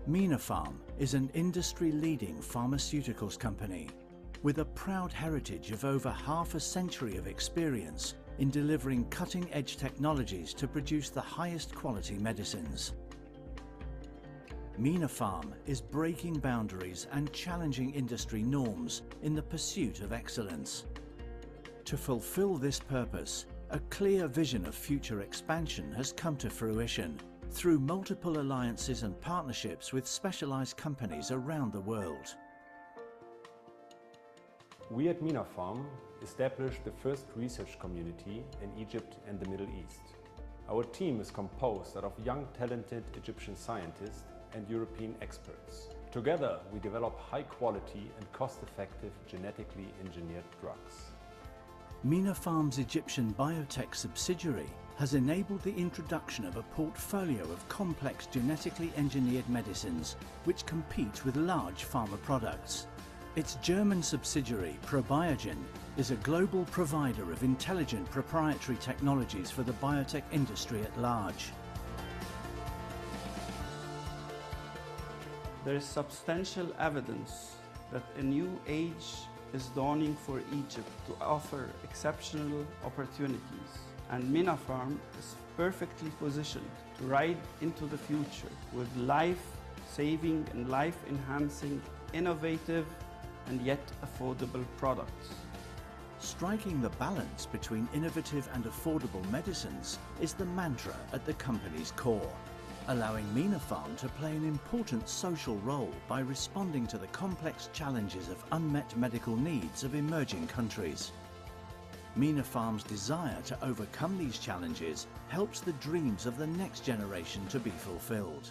Mina Pharm is an industry-leading pharmaceuticals company with a proud heritage of over half a century of experience in delivering cutting-edge technologies to produce the highest quality medicines. Mina Pharm is breaking boundaries and challenging industry norms in the pursuit of excellence. To fulfill this purpose, a clear vision of future expansion has come to fruition through multiple alliances and partnerships with specialized companies around the world. We at Mina Pharm established the first research community in Egypt and the Middle East. Our team is composed out of young talented Egyptian scientists and European experts. Together we develop high quality and cost effective genetically engineered drugs. Mina Pharm's Egyptian biotech subsidiary has enabled the introduction of a portfolio of complex genetically engineered medicines which compete with large pharma products. Its German subsidiary, Probiogen, is a global provider of intelligent proprietary technologies for the biotech industry at large. There is substantial evidence that a new age is dawning for Egypt to offer exceptional opportunities, and Mina Pharm is perfectly positioned to ride into the future with life-saving and life-enhancing, innovative and yet affordable products. Striking the balance between innovative and affordable medicines is the mantra at the company's core allowing Mina Pharm to play an important social role by responding to the complex challenges of unmet medical needs of emerging countries. Mina Pharm's desire to overcome these challenges helps the dreams of the next generation to be fulfilled.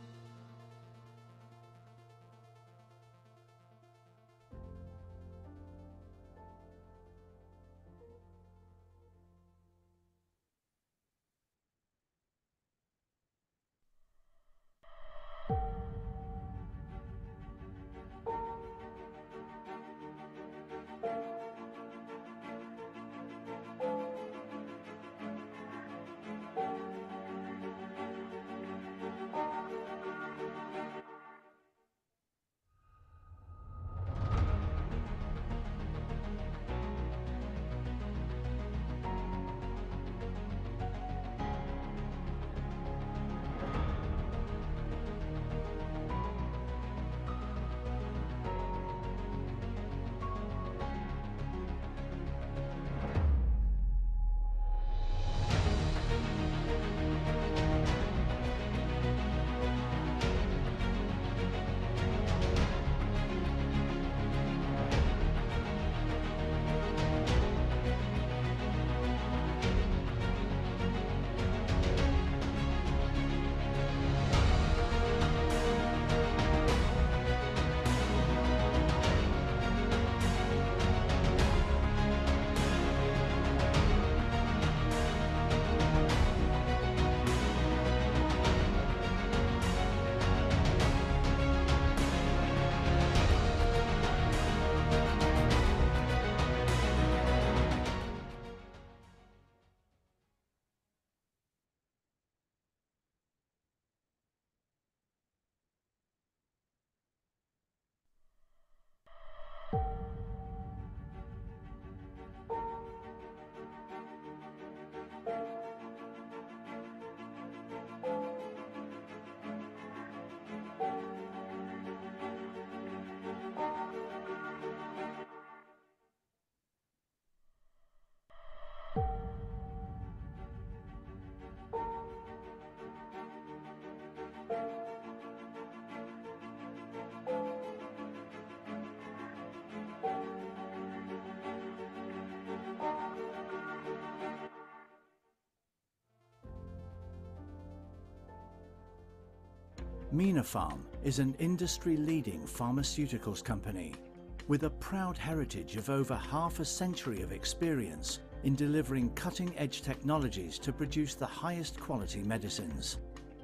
Mina Pharm is an industry-leading pharmaceuticals company with a proud heritage of over half a century of experience in delivering cutting-edge technologies to produce the highest quality medicines.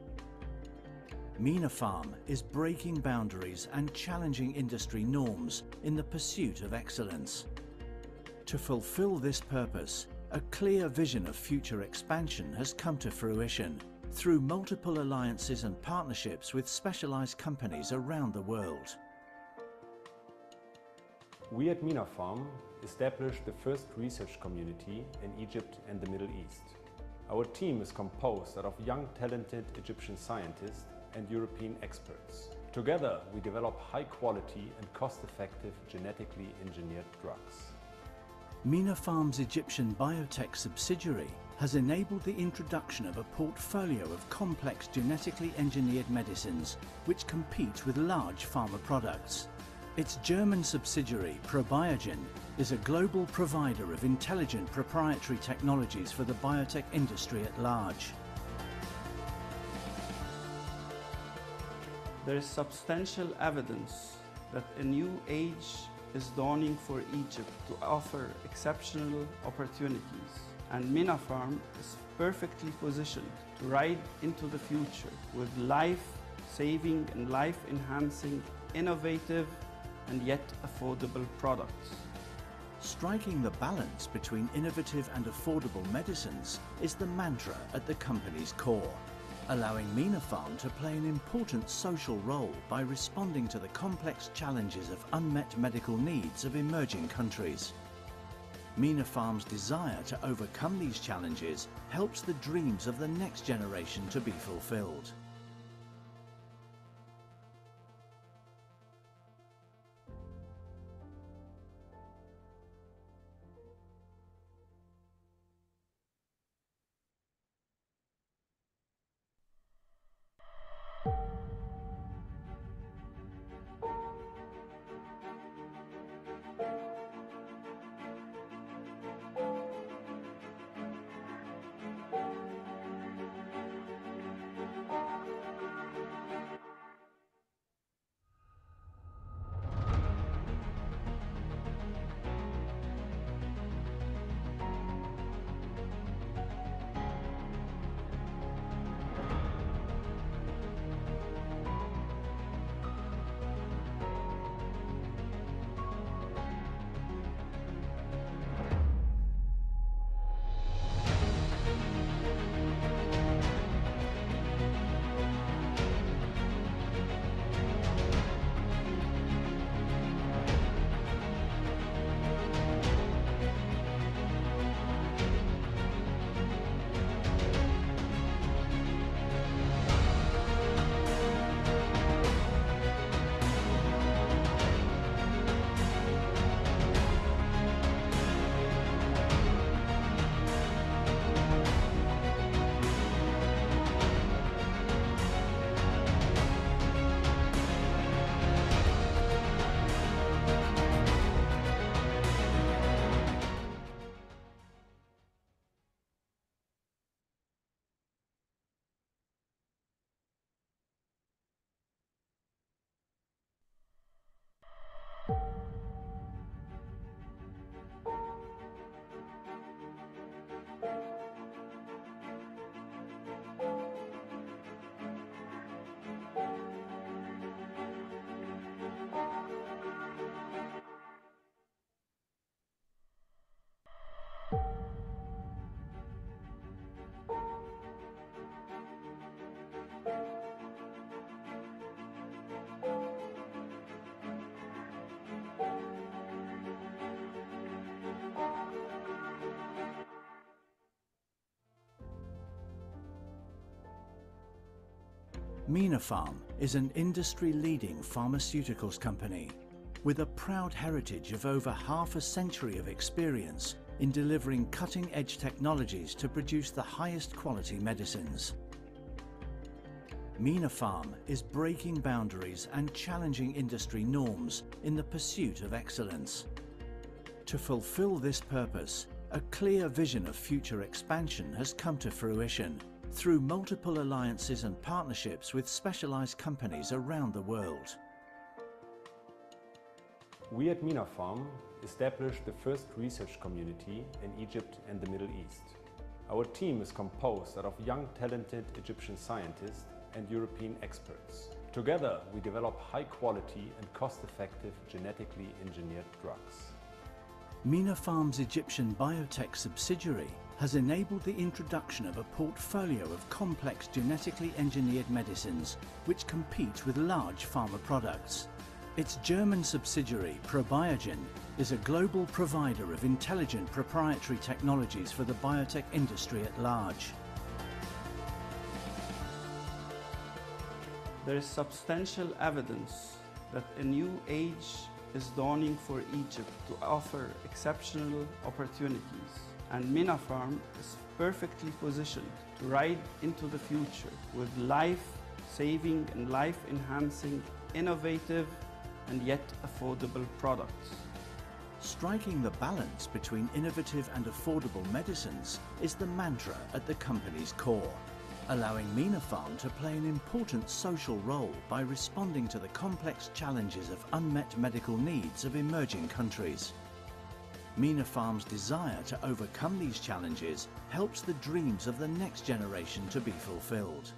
Mina Pharm is breaking boundaries and challenging industry norms in the pursuit of excellence. To fulfill this purpose, a clear vision of future expansion has come to fruition through multiple alliances and partnerships with specialized companies around the world. We at Minapharm established the first research community in Egypt and the Middle East. Our team is composed out of young talented Egyptian scientists and European experts. Together we develop high quality and cost effective genetically engineered drugs. Mina Farm's Egyptian biotech subsidiary has enabled the introduction of a portfolio of complex genetically engineered medicines which compete with large pharma products. Its German subsidiary, Probiogen, is a global provider of intelligent proprietary technologies for the biotech industry at large. There is substantial evidence that a new age is dawning for Egypt to offer exceptional opportunities, and Minapharm is perfectly positioned to ride into the future with life-saving and life-enhancing, innovative and yet affordable products. Striking the balance between innovative and affordable medicines is the mantra at the company's core, allowing Minapharm to play an important social role by responding to the complex challenges of unmet medical needs of emerging countries. Minapharm's desire to overcome these challenges helps the dreams of the next generation to be fulfilled. Minapharm is an industry-leading pharmaceuticals company with a proud heritage of over half a century of experience in delivering cutting-edge technologies to produce the highest quality medicines. Minapharm is breaking boundaries and challenging industry norms in the pursuit of excellence. To fulfill this purpose, a clear vision of future expansion has come to fruition through multiple alliances and partnerships with specialized companies around the world. We at Minapharm established the first research community in Egypt and the Middle East. Our team is composed out of young talented Egyptian scientists and European experts. Together we develop high quality and cost effective genetically engineered drugs. Minapharm's Egyptian biotech subsidiary has enabled the introduction of a portfolio of complex genetically engineered medicines which compete with large pharma products. Its German subsidiary, Probiogen, is a global provider of intelligent proprietary technologies for the biotech industry at large. There is substantial evidence that a new age is dawning for Egypt to offer exceptional opportunities, and Minapharm is perfectly positioned to ride into the future with life-saving and life-enhancing, innovative, and yet affordable products. Striking the balance between innovative and affordable medicines is the mantra at the company's core, allowing Mina Farm to play an important social role by responding to the complex challenges of unmet medical needs of emerging countries. Mina Farm's desire to overcome these challenges helps the dreams of the next generation to be fulfilled.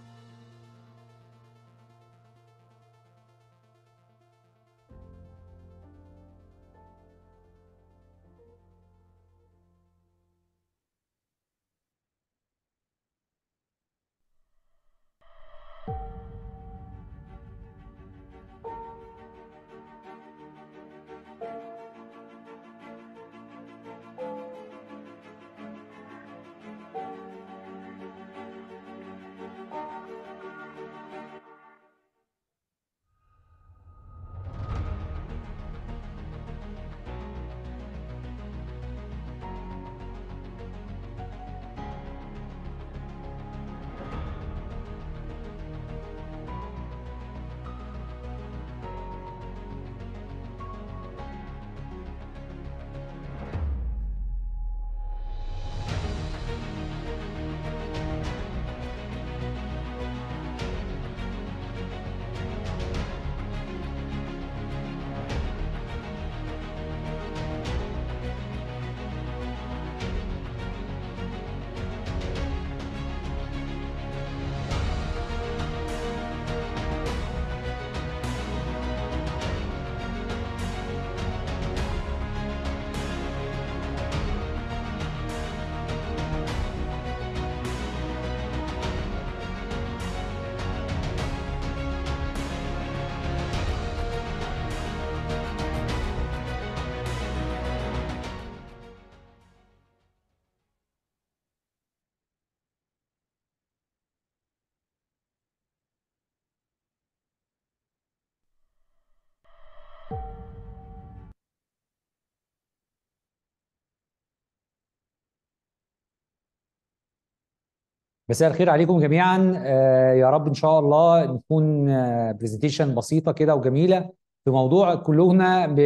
مساء الخير عليكم جميعا آه، يا رب ان شاء الله نكون برزنتيشن بسيطه كده وجميله في موضوع كلنا ب...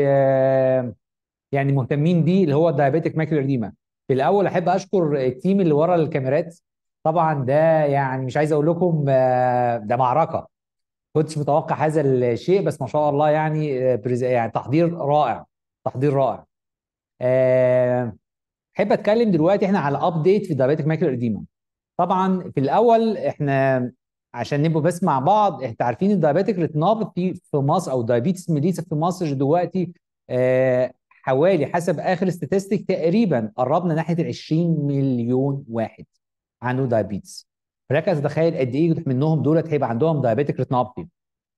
يعني مهتمين بيه اللي هو الدايابيتك ماكيولر اديما في الاول احب اشكر التيم اللي ورا الكاميرات طبعا ده يعني مش عايز اقول لكم آه، ده معركه كنتش متوقع هذا الشيء بس ما شاء الله يعني آه، برز... يعني تحضير رائع تحضير رائع آه، احب اتكلم دلوقتي احنا على ابديت في الدايابيتك ماكيولر اديما طبعا في الاول احنا عشان نبقى بس مع بعض انت عارفين الدايابيتك ريتينوباثي في مصر او دايابيتس ميليتس في مصر دلوقتي آه حوالي حسب اخر ستاتستيك تقريبا قربنا ناحيه ال 20 مليون واحد عنده دايابيتس فلك تتخيل قد ايه منهم دولت هيبقى عندهم دايابيتك ريتينوباثي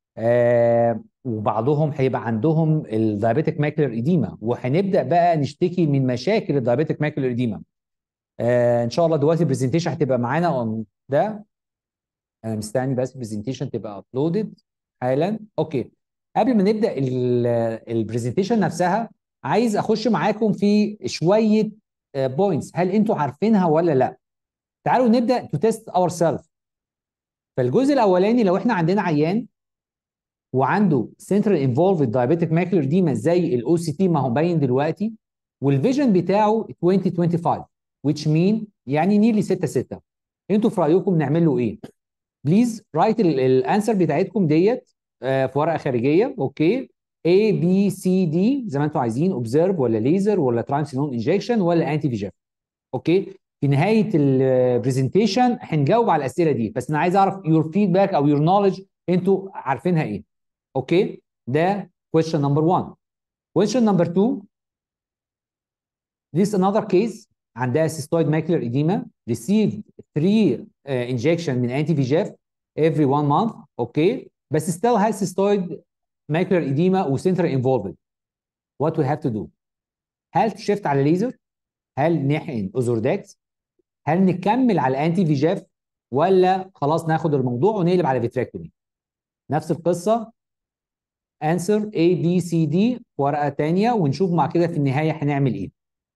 آه وبعضهم هيبقى عندهم الدايابيتك ماكلر ايديما وهنبدا بقى نشتكي من مشاكل الدايابيتك ماكلر ايديما آه ان شاء الله دلوقتي البرزنتيشن هتبقى معانا اون ده انا مستني بس البرزنتيشن تبقى ابلودد حالا اوكي قبل ما نبدا البرزنتيشن نفسها عايز اخش معاكم في شويه بوينتس هل انتوا عارفينها ولا لا تعالوا نبدا تو تيست اور سيلف فالجزء الاولاني لو احنا عندنا عيان وعنده سنترال انفولفد دايابيتك ماكلر ديما زي الاو سي تي ما هو باين دلوقتي والفيجن بتاعه 2025 which mean يعني نيلي 6 6 انتوا في رايكم نعمل له ايه؟ بليز رايت الانسر بتاعتكم ديت في ورقه خارجيه اوكي A B C D زي ما انتم عايزين اوبزرف ولا ليزر ولا ترانسينون انجكشن ولا انتي فيجن اوكي في نهايه البرزنتيشن هنجاوب على الاسئله دي بس انا عايز اعرف يور فيدباك او يور نولج انتوا عارفينها ايه اوكي ده question number 1 question number 2 this another case عندها cystoid macular edema received 3 uh, injection من anti VEGF every one month اوكي بس still has cystoid macular edema و central involved what we have to do هل تشفت على ليزر هل نحقن اوزوردكس هل نكمل على الانتي فيجاف ولا خلاص ناخد الموضوع ونقلب على فيتراكتومي نفس القصه انسر A B C D ورقه ثانيه ونشوف مع كده في النهايه هنعمل ايه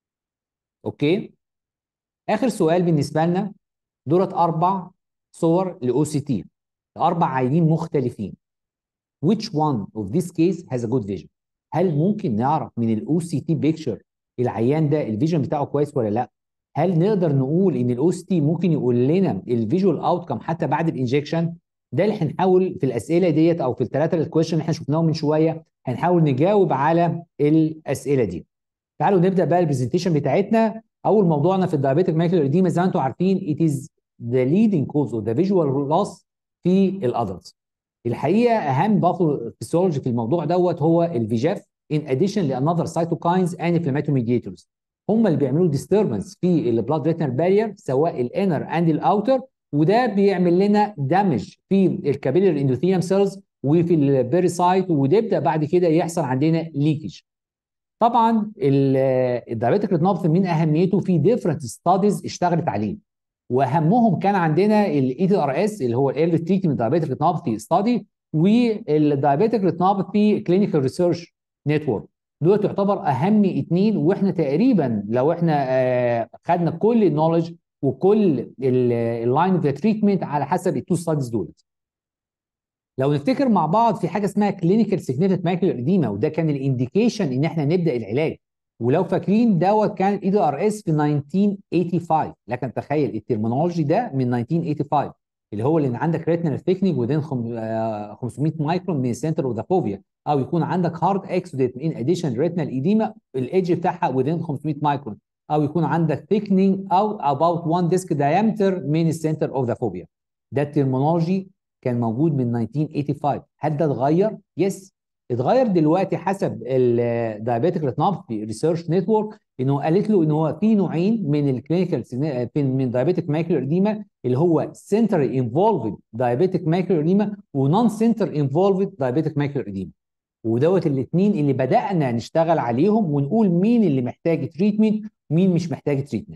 اوكي اخر سؤال بالنسبه لنا دولت اربع صور لاو سي تي اربع عينين مختلفين which one of this case has a good vision هل ممكن نعرف من الاو سي تي بيكتشر العيان ده الفيجن بتاعه كويس ولا لا هل نقدر نقول ان الاو سي تي ممكن يقول لنا الفيجوال اوتكم حتى بعد الانجكشن ده اللي هنحاول في الاسئله ديت او في الثلاثه الكويشن اللي احنا شفناهم من شويه هنحاول نجاوب على الاسئله دي تعالوا نبدا بقى البرزنتيشن بتاعتنا اول موضوعنا في الدايابيتك ماكيولار اديما زي ما انتم عارفين it is the leading cause of the visual loss في الادلتس الحقيقه اهم باثوفيسيولوجي في الموضوع دوت هو الفيجاف in addition لانذر cytokines and inflammatory mediators هم اللي بيعملوا disturbance في البلاد ريتنال بارير سواء الانر اند الاوتر وده بيعمل لنا دامج في الكابيلر اندوثيليوم سيلز وفي البيريسايت ويبدا بعد كده يحصل عندنا ليكج طبعا الدايابيتك ريتنوباثي من اهميته في ديفرنت ستاديز اشتغلت عليه واهمهم كان عندنا الاي تي ار اس اللي هو الايرلي تريتمنت دايابيتك ريتنوباثي ستادي والدايابيتك ريتنوباثي كلينيكال ريسيرش نتورك دول تعتبر اهم اثنين واحنا تقريبا لو احنا آه خدنا كل النولج وكل اللاين اوف ذا تريتمنت على حسب التو ستاديز دول لو نفتكر مع بعض في حاجه اسمها كلينيكال سيجنيفيكانت ماكيولار اديما وده كان الانديكيشن ان احنا نبدا العلاج ولو فاكرين دوت كان اي دي ار اس في 1985 لكن تخيل الترمينولوجي ده من 1985 اللي هو اللي عندك ريتنال ثيكنينج وذين 500 مايكرون من السنتر اوف ذا فوفيا او يكون عندك هارد اكسوديت ان اديشن ريتنال ايديما الايدج بتاعها وذين 500 مايكرون او يكون عندك ثيكنينج او about 1 ديسك diameter من السنتر اوف ذا فوبيا ده الترمينولوجي كان موجود من 1985 هل ده اتغير؟ يس اتغير دلوقتي حسب الدايابيتك ريتنوباثي ريسيرش نتورك انه قالت له ان هو في نوعين من الكلينيكال من دايابيتك ماكيولار اديما اللي هو سنتر انفولفد دايابيتك ماكيولار اديما ونون سنتر انفولفد دايابيتك ماكيولار اديما ودوت الاثنين اللي بدانا نشتغل عليهم ونقول مين اللي محتاج تريتمنت ومين مش محتاج تريتمنت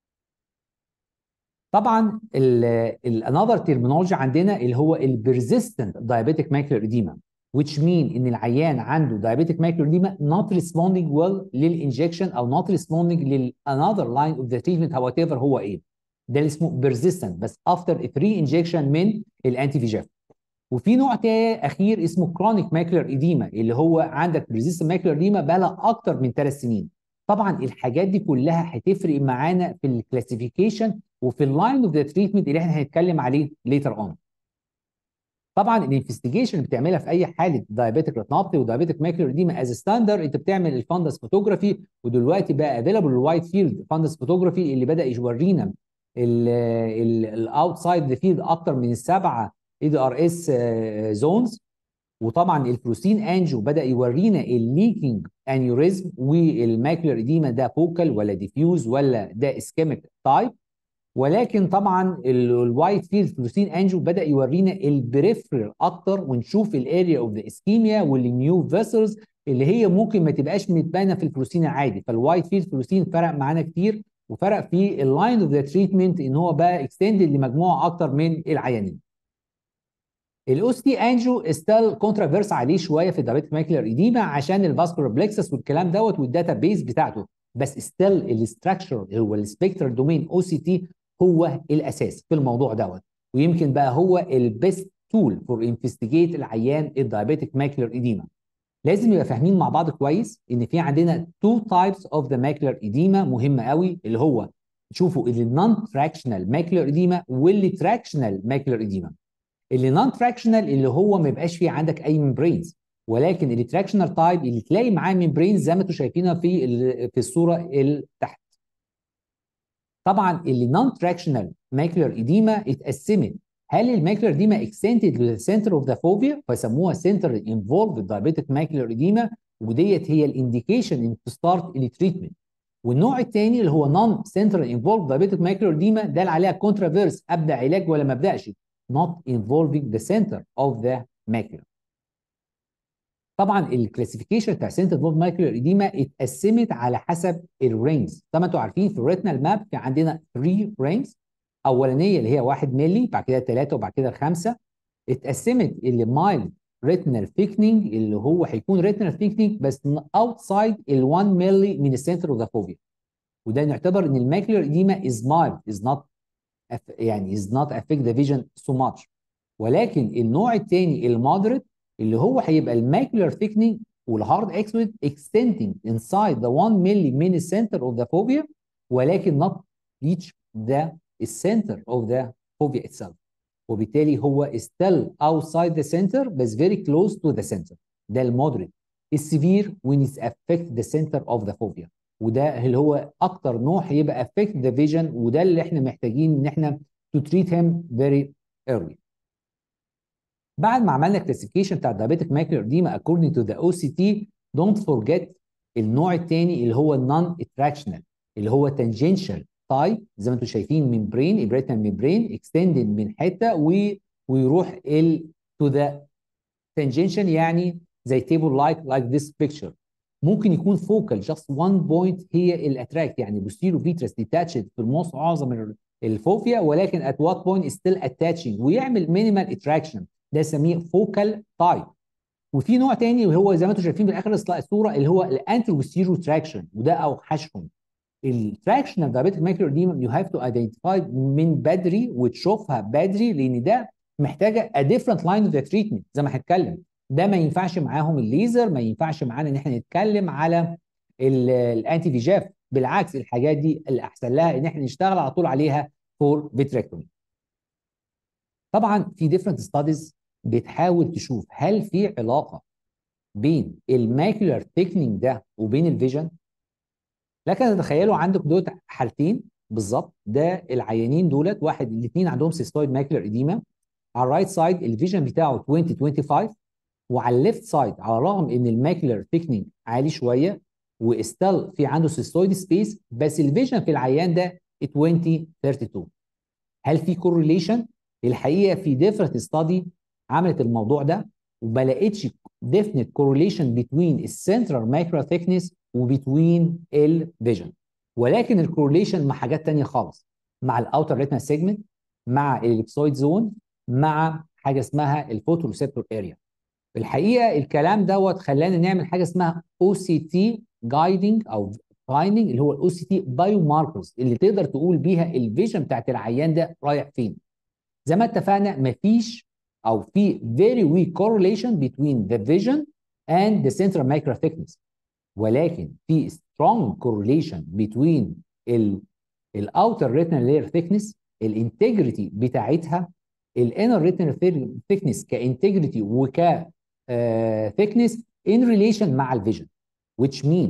طبعا الانذر ترمينولوجي عندنا اللي هو البرزيستنت دايابيتك ماكيولار اديما which mean ان العيان عنده diabetic macular edema not responding well للانجكشن او not responding لل another line of the treatment however هو ايه ده اللي اسمه persistent بس after a free injection من الانتي فيجاف وفي نوع تاني اخير اسمه chronic macular edema اللي هو عندك persistent macular edema بقى اكتر من ثلاث سنين طبعا الحاجات دي كلها هتفرق معانا في الكلاسيفيكيشن وفي اللاين اوف ذا تريتمنت اللي احنا هنتكلم عليه later on طبعا الانفستيجيشن اللي بتعملها في اي حاله دايابيتك ريتنوباثي ودايابيتك ماكيولار اديما از ستاندر انت بتعمل الفندس فوتوجرافي ودلوقتي بقى افيلابل الوايت فيلد فندس فوتوجرافي اللي بدا يورينا الاوتسايد ذا فيلد اكتر من السبعه اي دي ار اس زونز وطبعا الفلوسين انجو بدا يورينا الليكينج انيوريزم والماكيولار اديما ده فوكال ولا ديفيوز ولا ده اسكيميك تايب ولكن طبعا الوايت فيلد فلوسين انجو بدا يورينا البريفرال اكتر ونشوف الاريا اوف ذا اسكيميا والنيو فيسلز اللي هي ممكن ما تبقاش متبانه في الفلوسين العادي فالوايت فيلد فلوسين فرق معانا كتير وفرق في اللاين اوف ذا تريتمنت ان هو بقى اكستندد لمجموعه اكتر من العيانين الاوس تي انجو ستيل كونترافيرس عليه شويه في الدايابيتك ماكيولار ايديما عشان الفاسكولار بلكسس والكلام دوت والداتا بيز بتاعته بس ستيل الاستراكشر هو السبيكترال دومين او سي تي هو الاساس في الموضوع دوت ويمكن بقى هو البيست تول فور انفستيجيت العيان الدايابيتك ماكيولار ايديما لازم يبقى فاهمين مع بعض كويس ان في عندنا تو تايبس اوف ذا ماكيولار ايديما مهمه قوي اللي هو تشوفوا النون تراكشنال ماكيولار ايديما واللي تراكشنال ماكيولار ايديما اللي نون تراكشنال اللي هو ما يبقاش فيه عندك اي ممبرينز ولكن التراكشنال تايب اللي تلاقي معاه ممبرينز زي ما انتم شايفينها في في الصوره اللي تحت طبعا اللي نون تراكشنال ماكيولار ايديما اتقسمت هل الماكيولار ايديما اكستنتد للسنتر اوف ذا فوبيا فسموها سنتر انفولفد دايابيتك ماكيولار ايديما وديت هي الانديكيشن ان تو ستارت التريتمنت والنوع الثاني اللي هو نون سنترال انفولد دايابيتك ماكيولار اديما ده اللي عليها كونترافيرس ابدا علاج ولا ما ابداش not involving the center of the macula طبعا الكلاسيفيكيشن بتاع سنتر انفولد ماكيولار اديما اتقسمت على حسب الرينجز طبعا انتوا عارفين في الريتنال ماب كان عندنا 3 رينجز اولانيه اللي هي 1 مللي بعد كده 3 وبعد كده 5 اتقسمت اللي مايلد ريتنال ثيكنينج اللي هو هيكون ريتنال ثيكنينج بس اوتسايد ال 1 مللي من السنتر اوف ذا فوبيا وده نعتبر ان الماكيولار اديما از مايلد از نوت يعني از نوت افكت ذا فيجن سو ماتش ولكن النوع الثاني المودريت اللي هو هيبقى الماكيولار ثيكنينج والهارد اكسود اكستندنج انسايد ذا 1 مللي من السنتر اوف ذا فوبيا ولكن not reach the center of the phobia itself وبالتالي هو still outside the center بس very close to the center ده المودريت السيفير when it affect the center of the phobia وده اللي هو اكتر نوع هيبقى affect the vision وده اللي احنا محتاجين ان احنا to treat him very early بعد ما عملنا كلاسيفيكيشن بتاع الدايابيتك ماكيولار اديما according to the OCT don't forget النوع الثاني اللي هو النون اتراكشنال اللي هو tangential تايب زي ما انتم شايفين ممبرين ابريتال ممبرين اكستندد من حته و... ويروح ال تو ذا تانجنشن يعني زي تيبل لايك لايك ذيس بيكتشر ممكن يكون فوكال جاست وان بوينت هي الاتراكت يعني بوستيرو فيترس ديتاتشد في الموست معظم الفوفيا ولكن ات وات بوينت ستيل اتاتشنج ويعمل مينيمال اتراكشن ده نسميه فوكال تايب وفي نوع تاني وهو زي ما انتم شايفين في اخر الصوره اللي هو الانترو بوستيرو تراكشن وده اوحشهم التراكشن اوف دايابيتك ماكيولار اديما يو هاف تو ايدنتيفاي من بدري وتشوفها بدري لان ده محتاجه ا ديفرنت لاين اوف ذا تريتمنت زي ما هنتكلم ده ما ينفعش معاهم الليزر ما ينفعش معانا ان احنا نتكلم على الانتي فيجاف بالعكس الحاجات دي الاحسن لها ان احنا نشتغل على طول عليها فور فيتريكتومي طبعا في ديفرنت ستاديز بتحاول تشوف هل في علاقه بين الماكيولار ثيكنينج ده وبين الفيجن لكن تخيلوا عندك دول حالتين بالظبط ده العيانين دولت واحد الاثنين عندهم سيستويد ماكيولار اديما على الرايت سايد الفيجن بتاعه 20 25 وعلى الليفت سايد على الرغم ان الماكيولار ثيكنينج عالي شويه واستل في عنده سيستويد سبيس بس الفيجن في العيان ده 20 32 هل في كورليشن؟ الحقيقه في ديفرنت ستادي عملت الموضوع ده وما لقيتش definite correlation between السنترال ماكرو thickness وبتوين الفيجن ولكن الكورليشن مع حاجات تانية خالص مع الاوتر ريتنا سيجمنت مع الاليبسويد زون مع حاجه اسمها الفوتو ريسبتور اريا الحقيقه الكلام دوت خلانا نعمل حاجه اسمها او سي تي جايدنج او فايندنج اللي هو الاو سي تي بايو ماركرز اللي تقدر تقول بيها الفيجن بتاعت العيان ده رايح فين زي ما اتفقنا مفيش او في very weak correlation between the vision and the central micro thickness ولكن في strong correlation between ال الاوتر retinal layer thickness الانتجريتي بتاعتها الانر retinal thickness كانتجريتي وك thickness in relation مع الفيجن which mean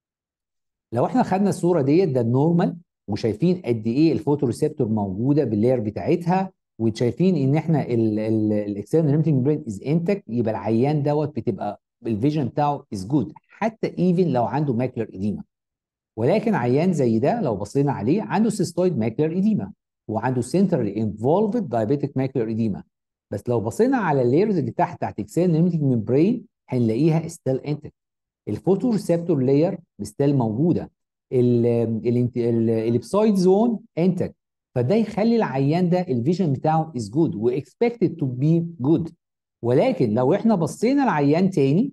لو احنا خدنا الصوره ديت ده النورمال وشايفين قد ايه الفوتوريسبتور موجوده باللاير بتاعتها وشايفين ان احنا الاكسترنال ليمتنج برين از انتك يبقى العيان دوت بتبقى الفيجن بتاعه از جود حتى ايفن لو عنده ماكلر اديما ولكن عيان زي ده لو بصينا عليه عنده سيستويد ماكلر اديما وعنده سنترال انفولفد دايابيتك ماكلر اديما بس لو بصينا على اللايرز اللي تحت بتاعت اكسترنال ليمتنج ممبرين هنلاقيها ستيل انتك الفوتو ريسبتور لاير ستيل موجوده الابسويد زون انتك فده يخلي العيان ده الفيجن بتاعه از جود واكسبكتد تو بي جود ولكن لو احنا بصينا لعيان تاني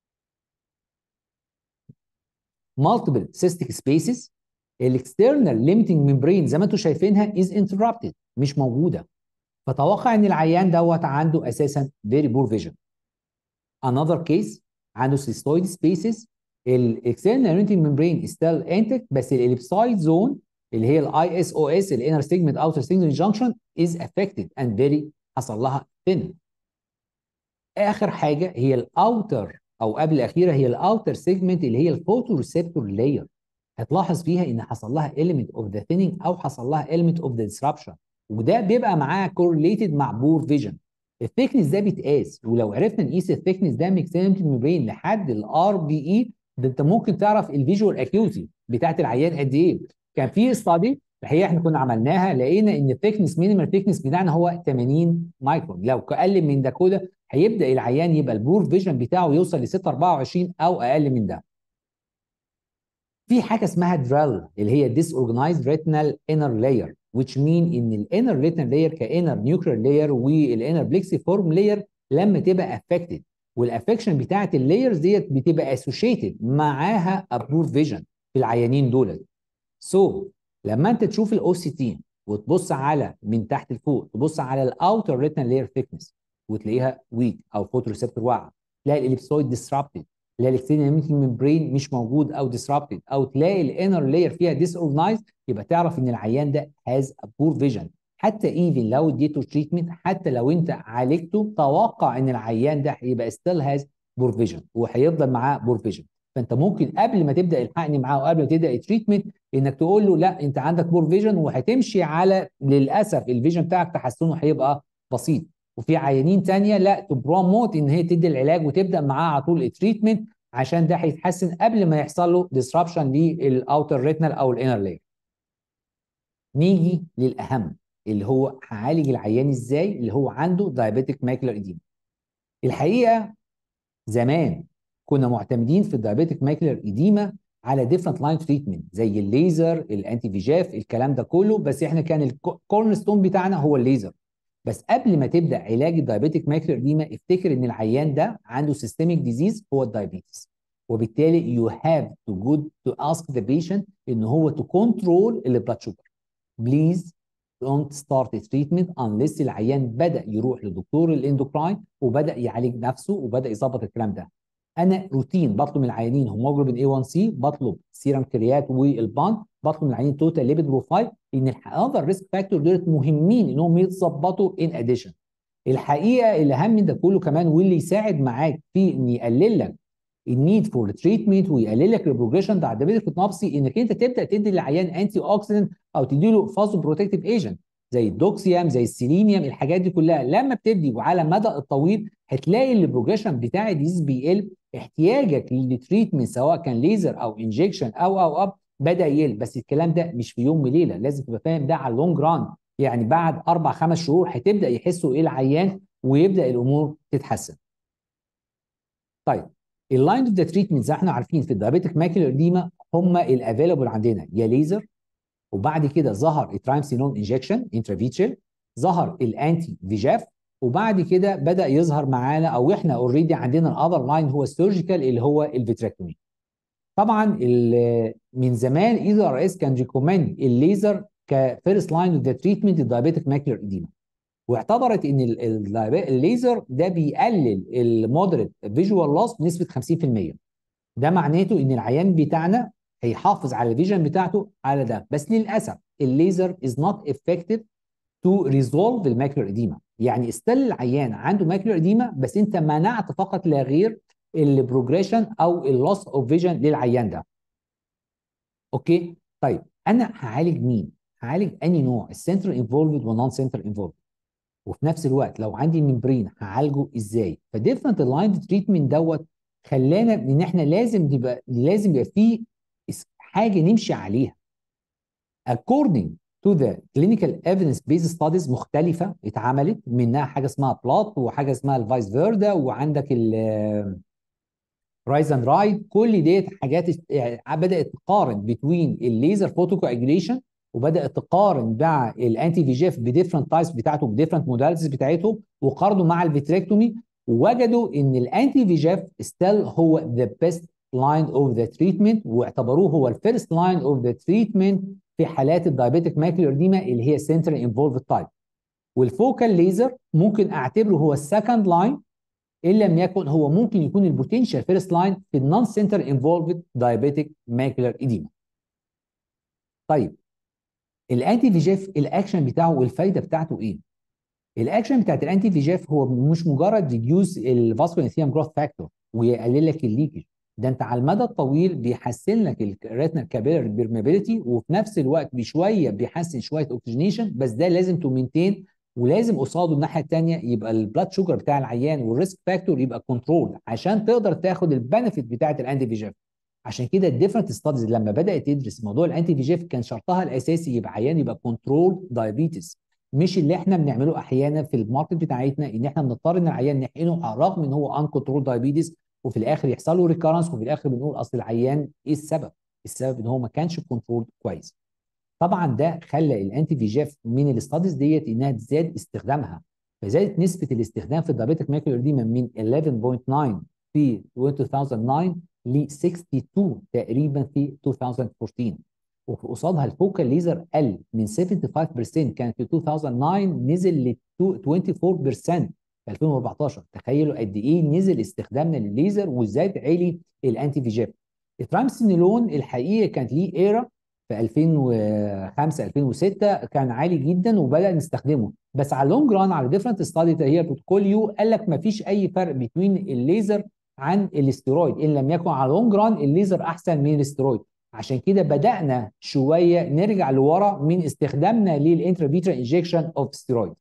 multiple cystic spaces الاكسترنال limiting membrane زي ما انتم شايفينها is interrupted مش موجوده فتوقع ان العيان دوت عنده اساسا very poor vision another case عنده cystoid spaces الاكسترنال limiting membrane is still intact بس الاليبسويد زون اللي هي الاي اس او اس الانر سيجمنت اوتر سيجمنت جانكشن از افكتد اند فيري حصل لها ثين اخر حاجه هي الاوتر او قبل الاخيره هي الاوتر سيجمنت اللي هي الفوتو ريسبتور لاير هتلاحظ فيها ان حصل لها element اوف ذا ثيننج او حصل لها element اوف ذا disruption وده بيبقى معاه كورليتد مع بور فيجن الثيكنس ده بيتقاس ولو عرفنا نقيس الثيكنس ده من اكسترنال ميمبرين لحد الار بي اي ده انت ممكن تعرف الفيجوال اكيوتي بتاعت العيان قد ايه كان في استادي الحقيقه احنا كنا عملناها لقينا ان الثيكنس مينيمال ثيكنس بتاعنا هو 80 مايكرون لو اقل من ده كده هيبدا العيان يبقى البور فيجن بتاعه يوصل ل 6 24 او اقل من ده في حاجه اسمها درال اللي هي disorganized retinal inner layer which mean ان الانر retinal layer كانر نيوكلير layer والانر بليكسيفورم layer لما تبقى affected والافكشن بتاعت اللايرز ديت بتبقى associated معاها ابور فيجن في العيانين دول سو so, لما انت تشوف الاو سي تي وتبص على من تحت لفوق تبص على الاوتر ريتنال لاير ثيكنس وتلاقيها ويك او فوتو ريسبتور واقعه تلاقي الاليبسويد ديسربتد تلاقي الاكسترنال ممبرين مش موجود او ديسربتد او تلاقي الانر لاير فيها ديس اورجنايز يبقى تعرف ان العيان ده هاز ا بور فيجن حتى ايفن لو اديته تريتمنت حتى لو انت عالجته توقع ان العيان ده هيبقى ستيل هاز بور فيجن وهيفضل معاه بور فيجن فانت ممكن قبل ما تبدا الحقني معاه وقبل ما تبدا التريتمنت انك تقول له لا انت عندك بور فيجن وهتمشي على للاسف الفيجن بتاعك تحسنه هيبقى بسيط وفي عيانين تانية لا تبروموت ان هي تدي العلاج وتبدا معاه على طول التريتمنت عشان ده هيتحسن قبل ما يحصل له ديسربشن للاوتر ريتنال او الانر لاير نيجي للاهم اللي هو هعالج العيان ازاي اللي هو عنده دايابيتيك ماكلر ايديما الحقيقه زمان كنا معتمدين في الدايابيتيك ماكلر ايديما على ديفرنت لاين تريتمنت زي الليزر الانتي فيجاف الكلام ده كله بس احنا كان الكورن ستون بتاعنا هو الليزر بس قبل ما تبدا علاج الدايابيتيك ماكلر ايديما افتكر ان العيان ده عنده سيستميك ديزيز هو الدايابيتس وبالتالي يو هاف تو جود تو اسك ذا بيشنت ان هو تو كنترول البلاد شوجر بليز don't start treatment unless العيان بدا يروح لدكتور الاندوكراين وبدا يعالج نفسه وبدا يظبط الكلام ده انا روتين بطلب من العيانين هيموجلوبين اي 1 سي بطلب سيرم كريات والباند بطلب من العيانين توتال ليبيد بروفايل لان الاذر ريسك فاكتور دول مهمين انهم يتظبطوا ان اديشن الحقيقه الاهم من ده كله كمان واللي يساعد معاك في ان يقلل لك النيد فور تريتمنت ويقلل لك البروجريشن بتاع الدايابيتيك ريتينوباثي انك انت تبدا تدي للعيان انتي اوكسيدنت او تدي له فازو بروتكتيف ايجنت زي الدوكسيام زي السيلينيوم الحاجات دي كلها لما بتدي وعلى المدى الطويل هتلاقي البروجريشن بتاع الديزيز بيقل احتياجك للتريتمنت سواء كان ليزر او انجكشن او او اب بدا يقل بس الكلام ده مش في يوم وليله لازم تبقى فاهم ده على اللونج ران يعني بعد اربع خمس شهور هتبدا يحسوا ايه العيان ويبدا الامور تتحسن. طيب اللاين اوف ذا تريتمنت زي احنا عارفين في الدايابيتيك ماكيولار اديما هم الافيلبل عندنا يا ليزر وبعد كده ظهر الترايمسينون انجكشن انترافيتشل ظهر الانتي فيجاف وبعد كده بدا يظهر معانا او احنا اوريدي عندنا الاذر لاين هو السيرجيكال اللي هو الفيتريكتومي طبعا من زمان اي ار اس كان ريكومند الليزر كفيرست لاين اوف ذا تريتمنت الدايابيتيك ماكيولار اديما واعتبرت ان الليزر ده بيقلل المودريت فيجوال لوس بنسبه 50% ده معناته ان العيان بتاعنا هيحافظ على الفيجن بتاعته على ده بس للاسف الليزر از نوت افكتيف تو ريزولف الماكيولار اديما يعني استل العيان عنده ماكيولار اديما بس انت منعت فقط لا غير البروجريشن او اللوس اوف فيجن للعيان ده اوكي طيب انا هعالج مين هعالج اني نوع السنتر انفولفد والنون سنتر انفولفد وفي نفس الوقت لو عندي ممبرين هعالجه ازاي فديفرنت اللاين تريتمنت دوت خلانا ان احنا لازم يبقى لازم يبقى في حاجه نمشي عليها according to the clinical evidence based studies مختلفه اتعملت منها حاجه اسمها بلوت وحاجه اسمها الفايس فيردا وعندك ال رايز اند رايد كل ديت حاجات بدات تقارن بين الليزر فوتوكواجوليشن وبدات تقارن مع الانتي في جيف بديفرنت تايبس بتاعته بديفرنت موداليتيز بتاعتهم وقارنوا مع الفيتريكتومي ووجدوا ان الانتي في جيف ستيل هو ذا بيست لاين اوف ذا تريتمنت واعتبروه هو الفيرست لاين اوف ذا تريتمنت في حالات الدايابيتيك ماكيولار ديما اللي هي سنترال انفولفد تايب والفوكال ليزر ممكن اعتبره هو السكند لاين ان لم يكن هو ممكن يكون البوتنشال فيرست لاين في النون سنتر انفولفد دايابيتيك ماكيولار ايديما طيب الانتي فيجيف الاكشن بتاعه والفايده بتاعته ايه الاكشن بتاعت الانتي فيجيف هو مش مجرد ريديوس الفاسكولار انثيام جروث فاكتور ويقلل لك الليكج ده انت على المدى الطويل بيحسن لك الريتنال كابيلاري بيرمابيلتي وفي نفس الوقت بشويه بيحسن شويه اوكسجينيشن بس ده لازم تومينتين ولازم قصاده الناحيه الثانيه يبقى البلاد شوجر بتاع العيان والريسك فاكتور يبقى كنترول عشان تقدر تاخد البنفيت بتاعت الانتي فيجيف عشان كده الديفرنت ستاديز لما بدات تدرس موضوع الانتي في جيف كان شرطها الاساسي يبقى عيان يبقى كنترول دايابيتس مش اللي احنا بنعمله احيانا في الماركت بتاعتنا ان احنا بنضطر ان العيان نحقنه على الرغم ان هو ان كنترول دايابيتس وفي الاخر يحصل له ريكارنس وفي الاخر بنقول اصل العيان ايه السبب؟ السبب ان هو ما كانش كنترول كويس. طبعا ده خلى الانتي في جيف من الاستاديز ديت انها تزداد استخدامها فزادت نسبه الاستخدام في الدايابيتك ماكيولار ايديما من 11.9 في 2009 ل 62 تقريبا في 2014 وفي قصادها الفوكال ليزر قل من 75% كان في 2009 نزل ل 24% في 2014 تخيلوا قد ايه نزل استخدامنا للليزر وزاد عالي الانتي في جيف الترامسينيلون الحقيقه كانت ليه ايرا في 2005 2006 كان عالي جدا وبدا نستخدمه بس على اللونج ران على ديفرنت ستادي هي بروتوكول يو قال لك ما فيش اي فرق بين الليزر عن الاسترويد ان لم يكن على اللونج ران الليزر احسن من الاسترويد عشان كده بدانا شويه نرجع لورا من استخدامنا للانترافيترا انجكشن اوف ستيرويد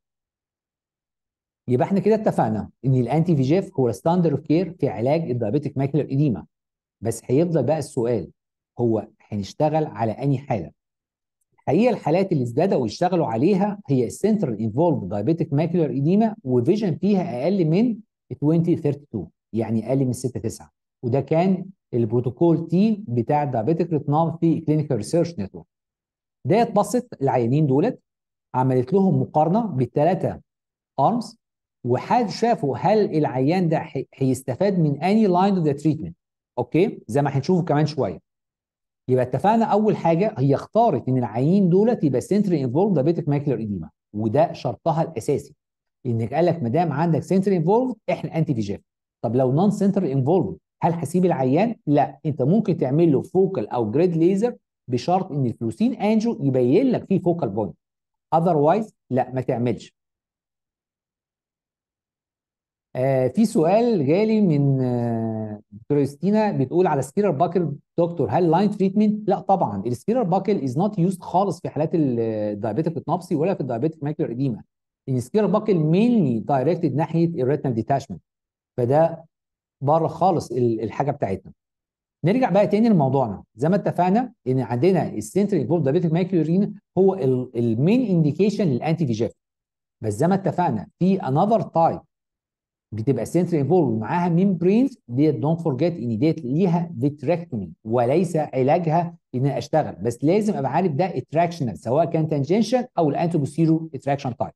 يبقى احنا كده اتفقنا ان الانتي في جيف هو ستاندرد اوف كير في علاج الدايابيتيك ماكيولار ايديما بس هيفضل بقى السؤال هو هنشتغل على انهي حاله الحقيقه الحالات اللي بداوا يشتغلوا عليها هي السنترال انفولد دايابيتيك ماكيولار ايديما وفيجن فيها اقل من 2032 يعني اقل من 6 9 وده كان البروتوكول تي بتاع الدايابيتيك ريتنال في كلينيكال ريسيرش نتورك ده اتبسط العيانين دولت عملت لهم مقارنه بالثلاثه ارمز وحد شافوا هل العيان ده هيستفاد من اني لاين اوف ذا تريتمنت اوكي زي ما هنشوفه كمان شويه يبقى اتفقنا اول حاجه هي اختارت ان العيانين دولت يبقى سنتري انفولد دايابيتيك ماكيولار ايديما وده شرطها الاساسي انك قال لك ما دام عندك سنتري انفولد احنا انتي في جيف طب لو نون سنتر انفولد هل هسيب العيان؟ لا انت ممكن تعمل له فوكال او جريد ليزر بشرط ان الفلوسين انجو يبين لك فيه فوكال بوينت اذروايز لا ما تعملش آه في سؤال جالي من آه كريستينا بتقول على سكيرر باكل دكتور هل لاين تريتمنت؟ لا طبعا السكيرر باكل از نوت يوزد خالص في حالات الدايابيتيك ريتنوبسي ولا في الدايابيتيك ماكيولار اديما السكيرر باكل مينلي دايركتد ناحيه الريتنال ديتاشمنت فده بره خالص الحاجه بتاعتنا نرجع بقى تاني لموضوعنا زي ما اتفقنا ان عندنا السنترال انفولد دايابيتيك ماكيولار هو المين انديكيشن للانتي في جيف بس زي ما اتفقنا في انذر تايب بتبقى سنترال انفولد معاها ميمبرينز ديت دونت فورجيت ان ديت ليها فيتريكتومي وليس علاجها ان انا اشتغل بس لازم ابقى عارف ده اتراكشنال سواء كان تانجنشال او الانتوبوسيرو اتراكشن تايب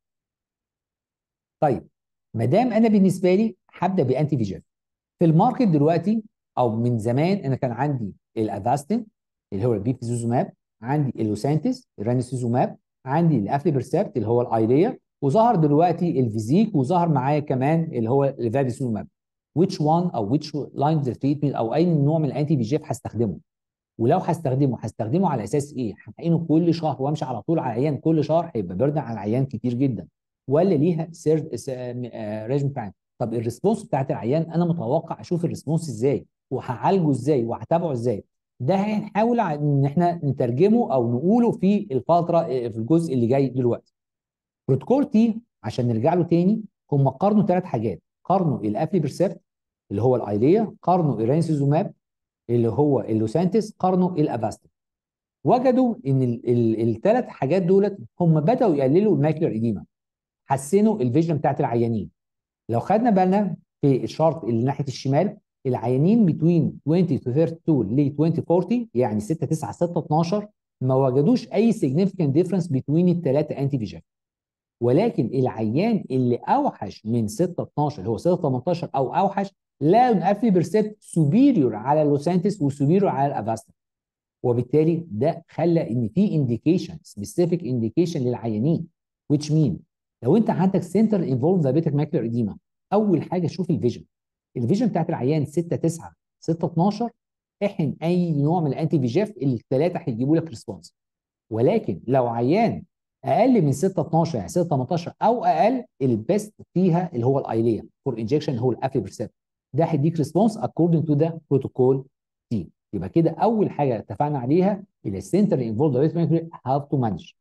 طيب ما دام انا بالنسبه لي هبدا بانتي في جيف في الماركت دلوقتي او من زمان انا كان عندي الافاستين اللي هو البيبيزوزوماب عندي اللوسانتس الرانيسيزوماب عندي الافليبرسبت اللي هو الايليا وظهر دلوقتي الفيزيك وظهر معايا كمان اللي هو الفافيسوماب which one او which line of treatment او اي نوع من الانتي بي جيف هستخدمه ولو هستخدمه هستخدمه على اساس ايه؟ هحقنه كل شهر وامشي على طول على العيان كل شهر هيبقى بردن على العيان كتير جدا ولا ليها سيرد ريجم تايم طب الريسبونس بتاعت العيان انا متوقع اشوف الريسبونس ازاي وهعالجه ازاي وهتابعه ازاي ده هنحاول ان احنا نترجمه او نقوله في الفتره في الجزء اللي جاي دلوقتي بروتوكول تي عشان نرجع له تاني هم قارنوا ثلاث حاجات قارنوا الافليبرسبت اللي هو الايليا قارنوا الرانسيزوماب اللي هو اللوسانتس قارنوا الافاستين وجدوا ان الثلاث حاجات دولت هم بداوا يقللوا الماكيولار ايديما حسنوا الفيجن بتاعت العيانين لو خدنا بالنا في الشارت اللي ناحيه الشمال العيانين بتوين 20 to 32 ل 2040 يعني 6 9 6 12 ما وجدوش اي significant difference بين الثلاثه انتي فيجن ولكن العيان اللي اوحش من 6 12 اللي هو 6 18 او اوحش لا الافلي بيرسبت سوبيريور على اللوسانتس وسوبيريور على الافاستين وبالتالي ده خلى ان في انديكيشن سبيسيفيك انديكيشن للعيانين which mean لو انت عندك سنتر انفولد دايابيتك ماكيولار اديما اول حاجه شوف الفيجن الفيجن بتاعت العيان 6 9 6 12 احن اي نوع من الانتي في جيف الثلاثه هيجيبوا لك ريسبونس ولكن لو عيان اقل من 6 12 يعني 6 18 او اقل البيست فيها اللي هو الايليا فور انجكشن هو الافليبرسبت ده هيديك ريسبونس اكوردنج تو ذا بروتوكول تي يبقى كده اول حاجه اتفقنا عليها الى السنتر انفولد دايابيتك هاف تو مانج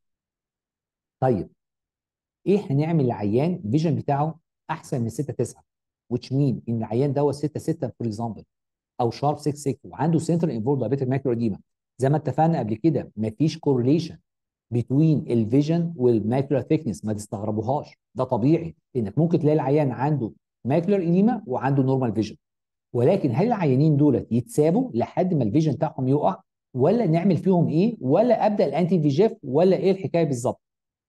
طيب ايه هنعمل لعيان الفيجن بتاعه احسن من 6 9 which mean ان العيان دوت 6 6 فور اكزامبل او شارب 66 وعنده سنتر انفولد دايابيتك ماكيولار اديما زي ما اتفقنا قبل كده مفيش كورليشن بتوين الفيجن والماكيولار ثيكنس ما تستغربوهاش ده طبيعي انك ممكن تلاقي العيان عنده ماكيولار اديما وعنده نورمال فيجن ولكن هل العيانين دولت يتسابوا لحد ما الفيجن بتاعهم يقع ولا نعمل فيهم ايه ولا ابدا الانتي فيجيف ولا ايه الحكايه بالظبط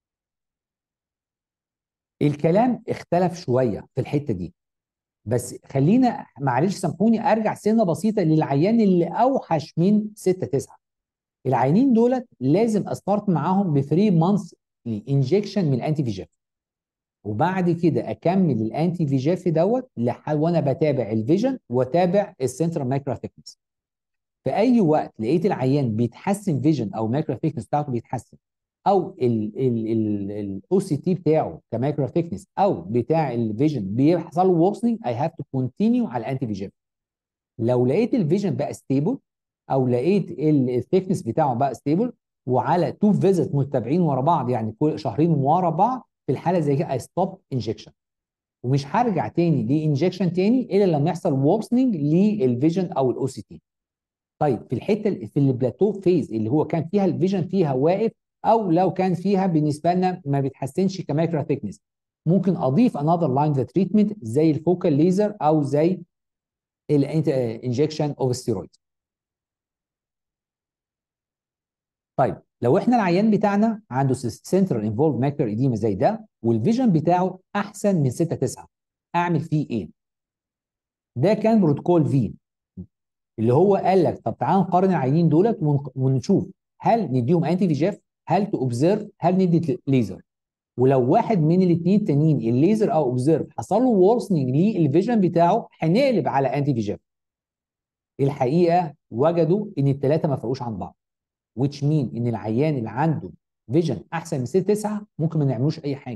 الكلام اختلف شويه في الحته دي بس خلينا معلش سامحوني ارجع سنه بسيطه للعيان اللي اوحش من 6 9 العيانين دولت لازم استارت معاهم ب 3 مانثs انجكشن من الانتي فيجيف وبعد كده اكمل الانتي فيجيف دوت لحد وانا بتابع الفيجن واتابع السنترال مايكرو ثيكنس في اي وقت لقيت العيان بيتحسن فيجن او مايكرو ثيكنس بتاعته بيتحسن او الاو سي تي بتاعه كمايكرو ثيكنس او بتاع الفيجن بيحصل له وورسنج اي هاف تو كونتينيو على الانتي فيجيف لو لقيت الفيجن بقى ستيبل او لقيت الثيكنس بتاعه بقى ستيبل وعلى تو فيزيت متابعين ورا بعض يعني كل شهرين ورا بعض في الحاله زي كده اي ستوب انجكشن ومش هرجع تاني لانجكشن تاني الا لما يحصل وورسنج للفيجن او الاو سي تي طيب في الحته في البلاتو فيز اللي هو كان فيها الفيجن فيها واقف او لو كان فيها بالنسبه لنا ما بيتحسنش كمايكرو ثيكنس ممكن اضيف انذر لاين ذا تريتمنت زي الفوكال ليزر او زي الانجكشن اوف ستيرويد طيب لو احنا العيان بتاعنا عنده سنترال انفولد ماكر ايديما زي ده والفيجن بتاعه احسن من 6 9 اعمل فيه ايه؟ ده كان بروتوكول في اللي هو قال لك طب تعال نقارن العيانين دولت ونشوف هل نديهم انتي فيجيف هل تو اوبزرف هل ندي ليزر ولو واحد من الاثنين التانيين الليزر او اوبزرف حصل له وورسنج للفيجن بتاعه هنقلب على انتي فيجيف الحقيقه وجدوا ان الثلاثه ما فرقوش عن بعض which mean ان العيان اللي عنده فيجن احسن من 6 9 ممكن ما نعملوش اي حاجه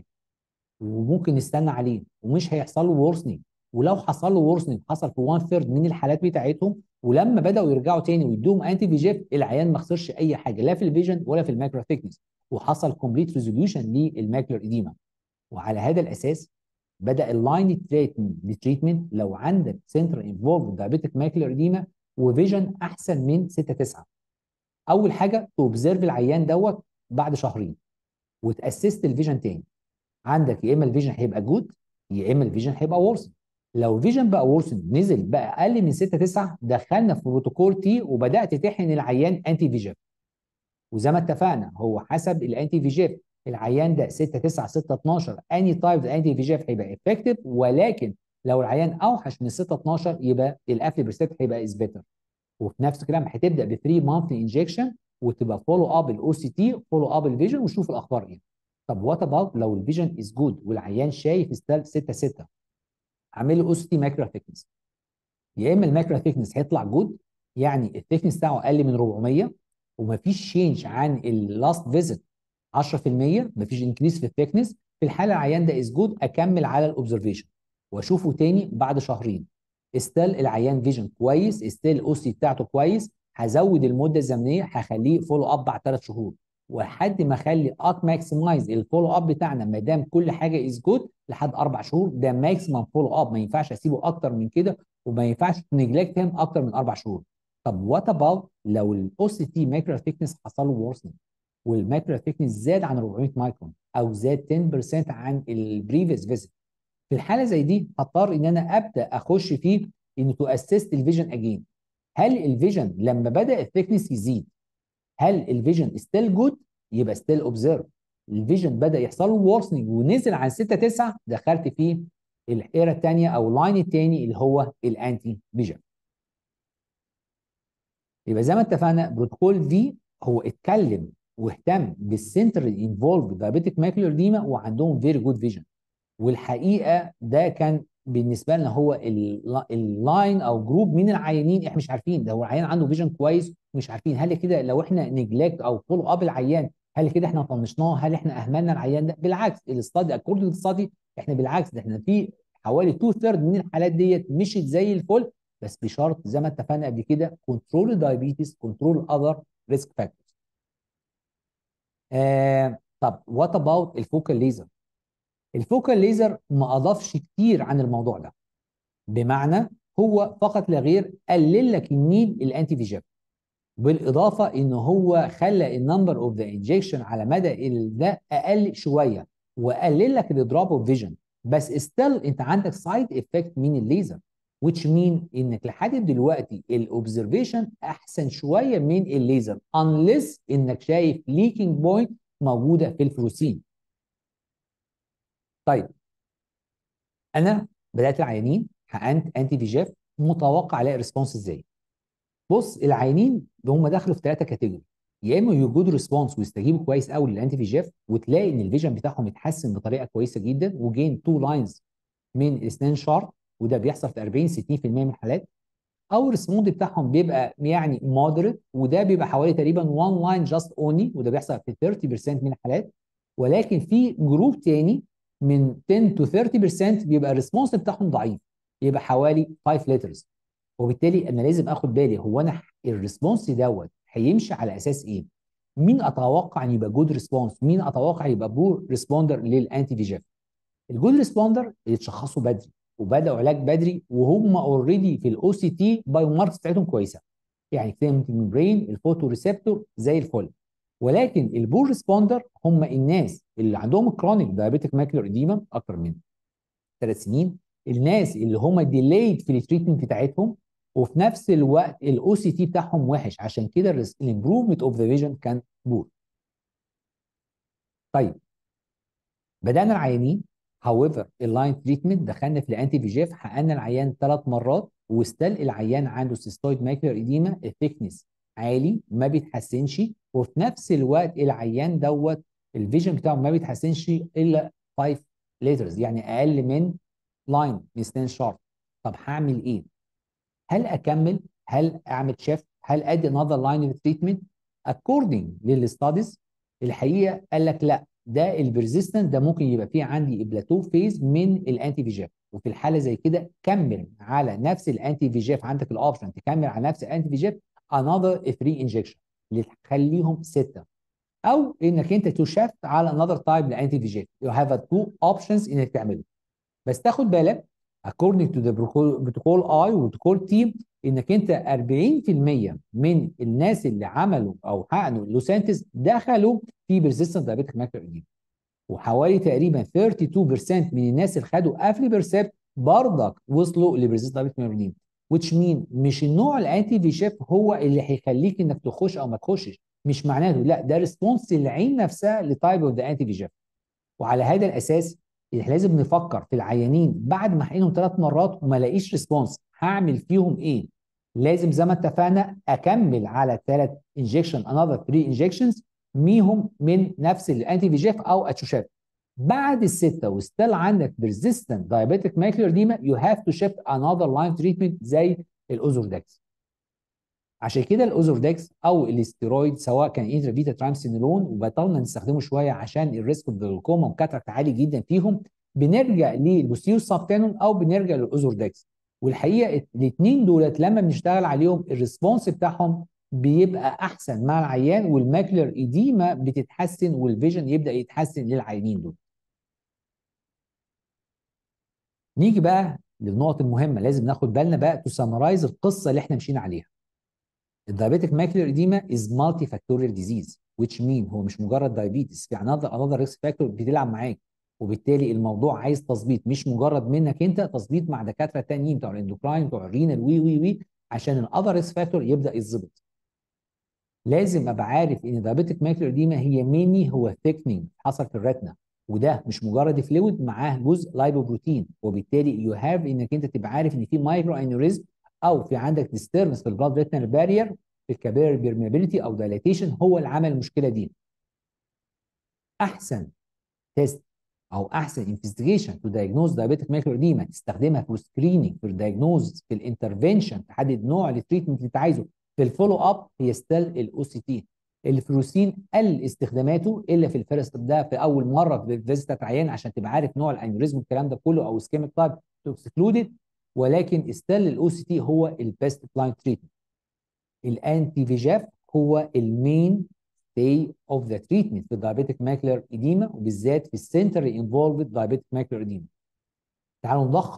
وممكن نستنى عليه ومش هيحصل له وورسنج ولو حصل له وورسنج حصل في 1 ثيرد من الحالات بتاعتهم ولما بداوا يرجعوا تاني ويدوهم انتي فيجيف العيان ما خسرش اي حاجه لا في الفيجن ولا في الماكرو ثيكنس وحصل كومبليت ريزوليوشن للماكلر ايديما وعلى هذا الاساس بدا اللاين تريتمنت لو عندك سنتر انفولد دايابيتك ماكلر ايديما وفيجن احسن من 6 9 اول حاجه توبزرف العيان دوت بعد شهرين وتاسست الفيجن تاني عندك يا اما الفيجن هيبقى جود يا اما الفيجن هيبقى ورسن لو فيجن بقى ورسن نزل بقى اقل من 6 9 دخلنا في بروتوكول تي وبدات تحقن العيان انتي فيجيف وزي ما اتفقنا هو حسب الانتي فيجيف العيان ده 6 9 6 12 اني تايب انتي فيجيف هيبقى افكتيف ولكن لو العيان اوحش من 6 12 يبقى الافلي بريسبت هيبقى از بيتر وفي نفس الكلام هتبدا ب 3 مانثلي انجكشن وتبقى فولو اب الاو سي تي فولو اب الفيجن وشوف الاخبار ايه طب وات اباوت لو الفيجن از جود والعيان شايف ستال 6 6 اعمل له او سي تي ماكرو ثيكنس يا اما الماكرو ثيكنس هيطلع جود يعني الثيكنس بتاعه اقل من 400 ومفيش تشينج عن اللاست فيزيت 10% مفيش انكريس في الثيكنس في الحاله العيان ده از جود اكمل على الاوبزرفيشن واشوفه تاني بعد شهرين استيل العيان فيجن كويس استيل الاو سي بتاعته كويس هزود المده الزمنيه هخليه فولو اب بعد ثلاث شهور ولحد ما اخلي ات ماكسمايز الفولو اب بتاعنا ما دام كل حاجه از جود لحد اربع شهور ده ماكسيمم فولو اب ما ينفعش اسيبه اكتر من كده وما ينفعش نجلكت هيم اكتر من اربع شهور طب وات اباوت لو الاو سي تي ماكرو ثيكنس حصل له ورسنج والماكرو ثيكنس زاد عن 400 مايكرون او زاد 10% عن البريفيس فيزيت في الحاله زي دي هضطر ان انا ابدا اخش فيه ان تو اسيست الفيجن اجين هل الفيجن لما بدا الثيكنس يزيد هل الفيجن ستيل جود يبقى ستيل اوبزرف الفيجن بدا يحصل له وورسنج ونزل عن 6 9 دخلت فيه الايرا الثانيه او اللاين الثاني اللي هو الانتي فيجن يبقى زي ما اتفقنا بروتوكول في هو اتكلم واهتم بالسنتر انفولد دايابيتك ماكيولر ديما وعندهم فيري جود فيجن والحقيقه ده كان بالنسبه لنا هو اللاين او جروب من العيانين احنا مش عارفين ده هو العيان عنده فيجن كويس مش عارفين هل كده لو احنا نجلكت او فولو اب العيان هل كده احنا طنشناه هل احنا اهملنا العيان ده بالعكس الاستادي اكوردنج للاستادي احنا بالعكس ده احنا في حوالي 2 ثيرد من الحالات ديت مشيت زي الفل بس بشرط زي ما اتفقنا قبل كده كنترول الدايابيتس كنترول اذر ريسك فاكتورز آه طب وات اباوت الفوكال ليزر الفوكال ليزر ما اضافش كتير عن الموضوع ده بمعنى هو فقط لا غير قلل لك النيل الانتي فيجاف بالاضافه ان هو خلى النمبر اوف ذا انجكشن على مدى ده اقل شويه وقلل لك الاضراب اوف فيجن بس ستيل انت عندك سايد افكت من الليزر which mean انك لحد دلوقتي الاوبزرفيشن احسن شويه من الليزر unless انك شايف ليكينج بوينت موجوده في الفلوسين طيب انا بدات العيانين حقنت انتي فيجاف متوقع الاقي ريسبونس ازاي بص العيانين هم دخلوا في ثلاثه كاتيجوري يا اما يوجدوا ريسبونس ويستجيبوا كويس قوي للانتي فيجاف وتلاقي ان الفيجن بتاعهم اتحسن بطريقه كويسه جدا وجين تو لاينز من اسنان شارب وده بيحصل في 40 60% من الحالات او الريسبوند بتاعهم بيبقى يعني مودريت وده بيبقى حوالي تقريبا 1 لاين جاست اونلي وده بيحصل في 30% من الحالات ولكن في جروب تاني من 10 تو 30% بيبقى الريسبونس بتاعهم ضعيف يبقى حوالي 5 لترز وبالتالي انا لازم اخد بالي هو انا الريسبونس دوت هيمشي على اساس ايه؟ مين اتوقع ان يبقى جود ريسبونس؟ مين اتوقع يبقى بور ريسبوندر للانتي فيجاف؟ الجود ريسبوندر يتشخصوا بدري وبداوا علاج بدري وهم اوريدي في الاو سي تي بايو ماركس بتاعتهم كويسه يعني كليمت الممبرين الفوتو ريسبتور زي الفل ولكن البور ريسبوندر هم الناس اللي عندهم كرونيك دايابيتيك ماكيولار اديما اكتر من ثلاث سنين الناس اللي هم ديليد في التريتمنت بتاعتهم وفي نفس الوقت الاو سي تي بتاعهم وحش عشان كده الامبروفمنت اوف ذا فيجن كان بور طيب بدانا العيانين هاويفر اللاين تريتمنت دخلنا في الانتي فيجيف حققنا العيان ثلاث مرات وستيل العيان عنده سيستويد ماكيولار ايديما الثيكنس عالي ما بيتحسنش وفي نفس الوقت العيان دوت الفيجن بتاعه ما بيتحسنش الا 5 لترز يعني اقل من لاين من سنان شارب طب هعمل ايه؟ هل اكمل؟ هل اعمل شيفت؟ هل ادي انذر لاين اوف تريتمنت؟ اكوردنج للستاديز الحقيقه قال لك لا ده البرزيستنت ده ممكن يبقى فيه عندي بلاتو فيز من الانتي فيجاف وفي الحاله زي كده كمل على نفس الانتي فيجاف عندك الاوبشن تكمل على نفس الانتي فيجاف انذر 3 انجكشن اللي تخليهم سته او انك انت تشفت على انذر تايب لانتي فيجاف يو هاف تو اوبشنز انك تعمله بس تاخد بالك according to the protocol I وبروتوكول تيم انك انت 40% من الناس اللي عملوا او حقنوا اللوسانتس دخلوا في persistent diabetic macular edema وحوالي تقريبا 32% من الناس اللي خدوا افليبرسيبت برضك وصلوا لبرزيست diabetic macular edema which mean مش النوع الانتي فيشيف هو اللي هيخليك انك تخش او ما تخشش مش معناته لا ده ريسبونس العين نفسها لتايب اوف ذا انتي فيشيف وعلى هذا الاساس احنا لازم نفكر في العيانين بعد ما احقنهم ثلاث مرات وما الاقيش ريسبونس هعمل فيهم ايه؟ لازم زي ما اتفقنا اكمل على ثلاث انجكشن انذر 3 انجكشنز ميهم من نفس الانتي فيجيف او اتشوشات بعد السته وستيل عندك persistent diabetic macular edema you have to shift another line treatment زي الاوزوردكس عشان كده الاوزوردكس او الاستيرويد سواء كان انترافيتا ترامسينولون وبطلنا نستخدمه شويه عشان الريسك اوف جلوكوما وكاتراكت عالي جدا فيهم بنرجع للبوستيوس سابتانون او بنرجع للاوزوردكس والحقيقه الاثنين دولت لما بنشتغل عليهم الريسبونس بتاعهم بيبقى احسن مع العيان والماكلر ايديما بتتحسن والفيجن يبدا يتحسن للعيانين دول. نيجي بقى للنقط المهمه لازم ناخد بالنا بقى تو سمرايز القصه اللي احنا مشينا عليها. الدايابيتك ماكلر ايديما از مالتي فاكتوريال ديزيز which mean هو مش مجرد دايابيتس في another another ريسك فاكتور بتلعب معاك وبالتالي الموضوع عايز تظبيط مش مجرد منك انت تظبيط مع دكاتره تانيين بتوع الاندوكراين بتوع الرينال وي وي وي عشان الاذر ريسك فاكتور يبدا يتظبط لازم ابقى عارف ان دايابيتك ماكلر ايديما هي ميني هو ثيكنينج حصل في الريتنا وده مش مجرد فلويد معاه جزء لايبوبروتين وبالتالي يو هاف انك انت تبقى عارف ان في مايكرو انوريزم او في عندك ديستربنس في البلاد ريتنال بارير في الكبير بيرميابيليتي او دايلاتيشن هو اللي عمل المشكله دي احسن تيست او احسن انفستيجيشن تو دايجنوز دايابيتك ماكلر اديما تستخدمها في السكريننج في الدايجنوز في الانترفنشن تحدد نوع التريتمنت اللي انت عايزه في الفولو اب هي ستيل الاو سي تي الفلوسين قل استخداماته الا في الفيرست ده في اول مره في فيزيتا عيان عشان تبقى عارف نوع الانيوريزم الكلام ده كله او سكيميك تايب تو اكسكلودد ولكن ستيل الاو سي تي هو البيست لاين تريتمنت الانتي فيجاف هو المين ستي اوف ذا تريتمنت في الدايابيتك ماكلر اديما وبالذات في السنتري انفولفد دايابيتك ماكلر اديما تعالوا نلخص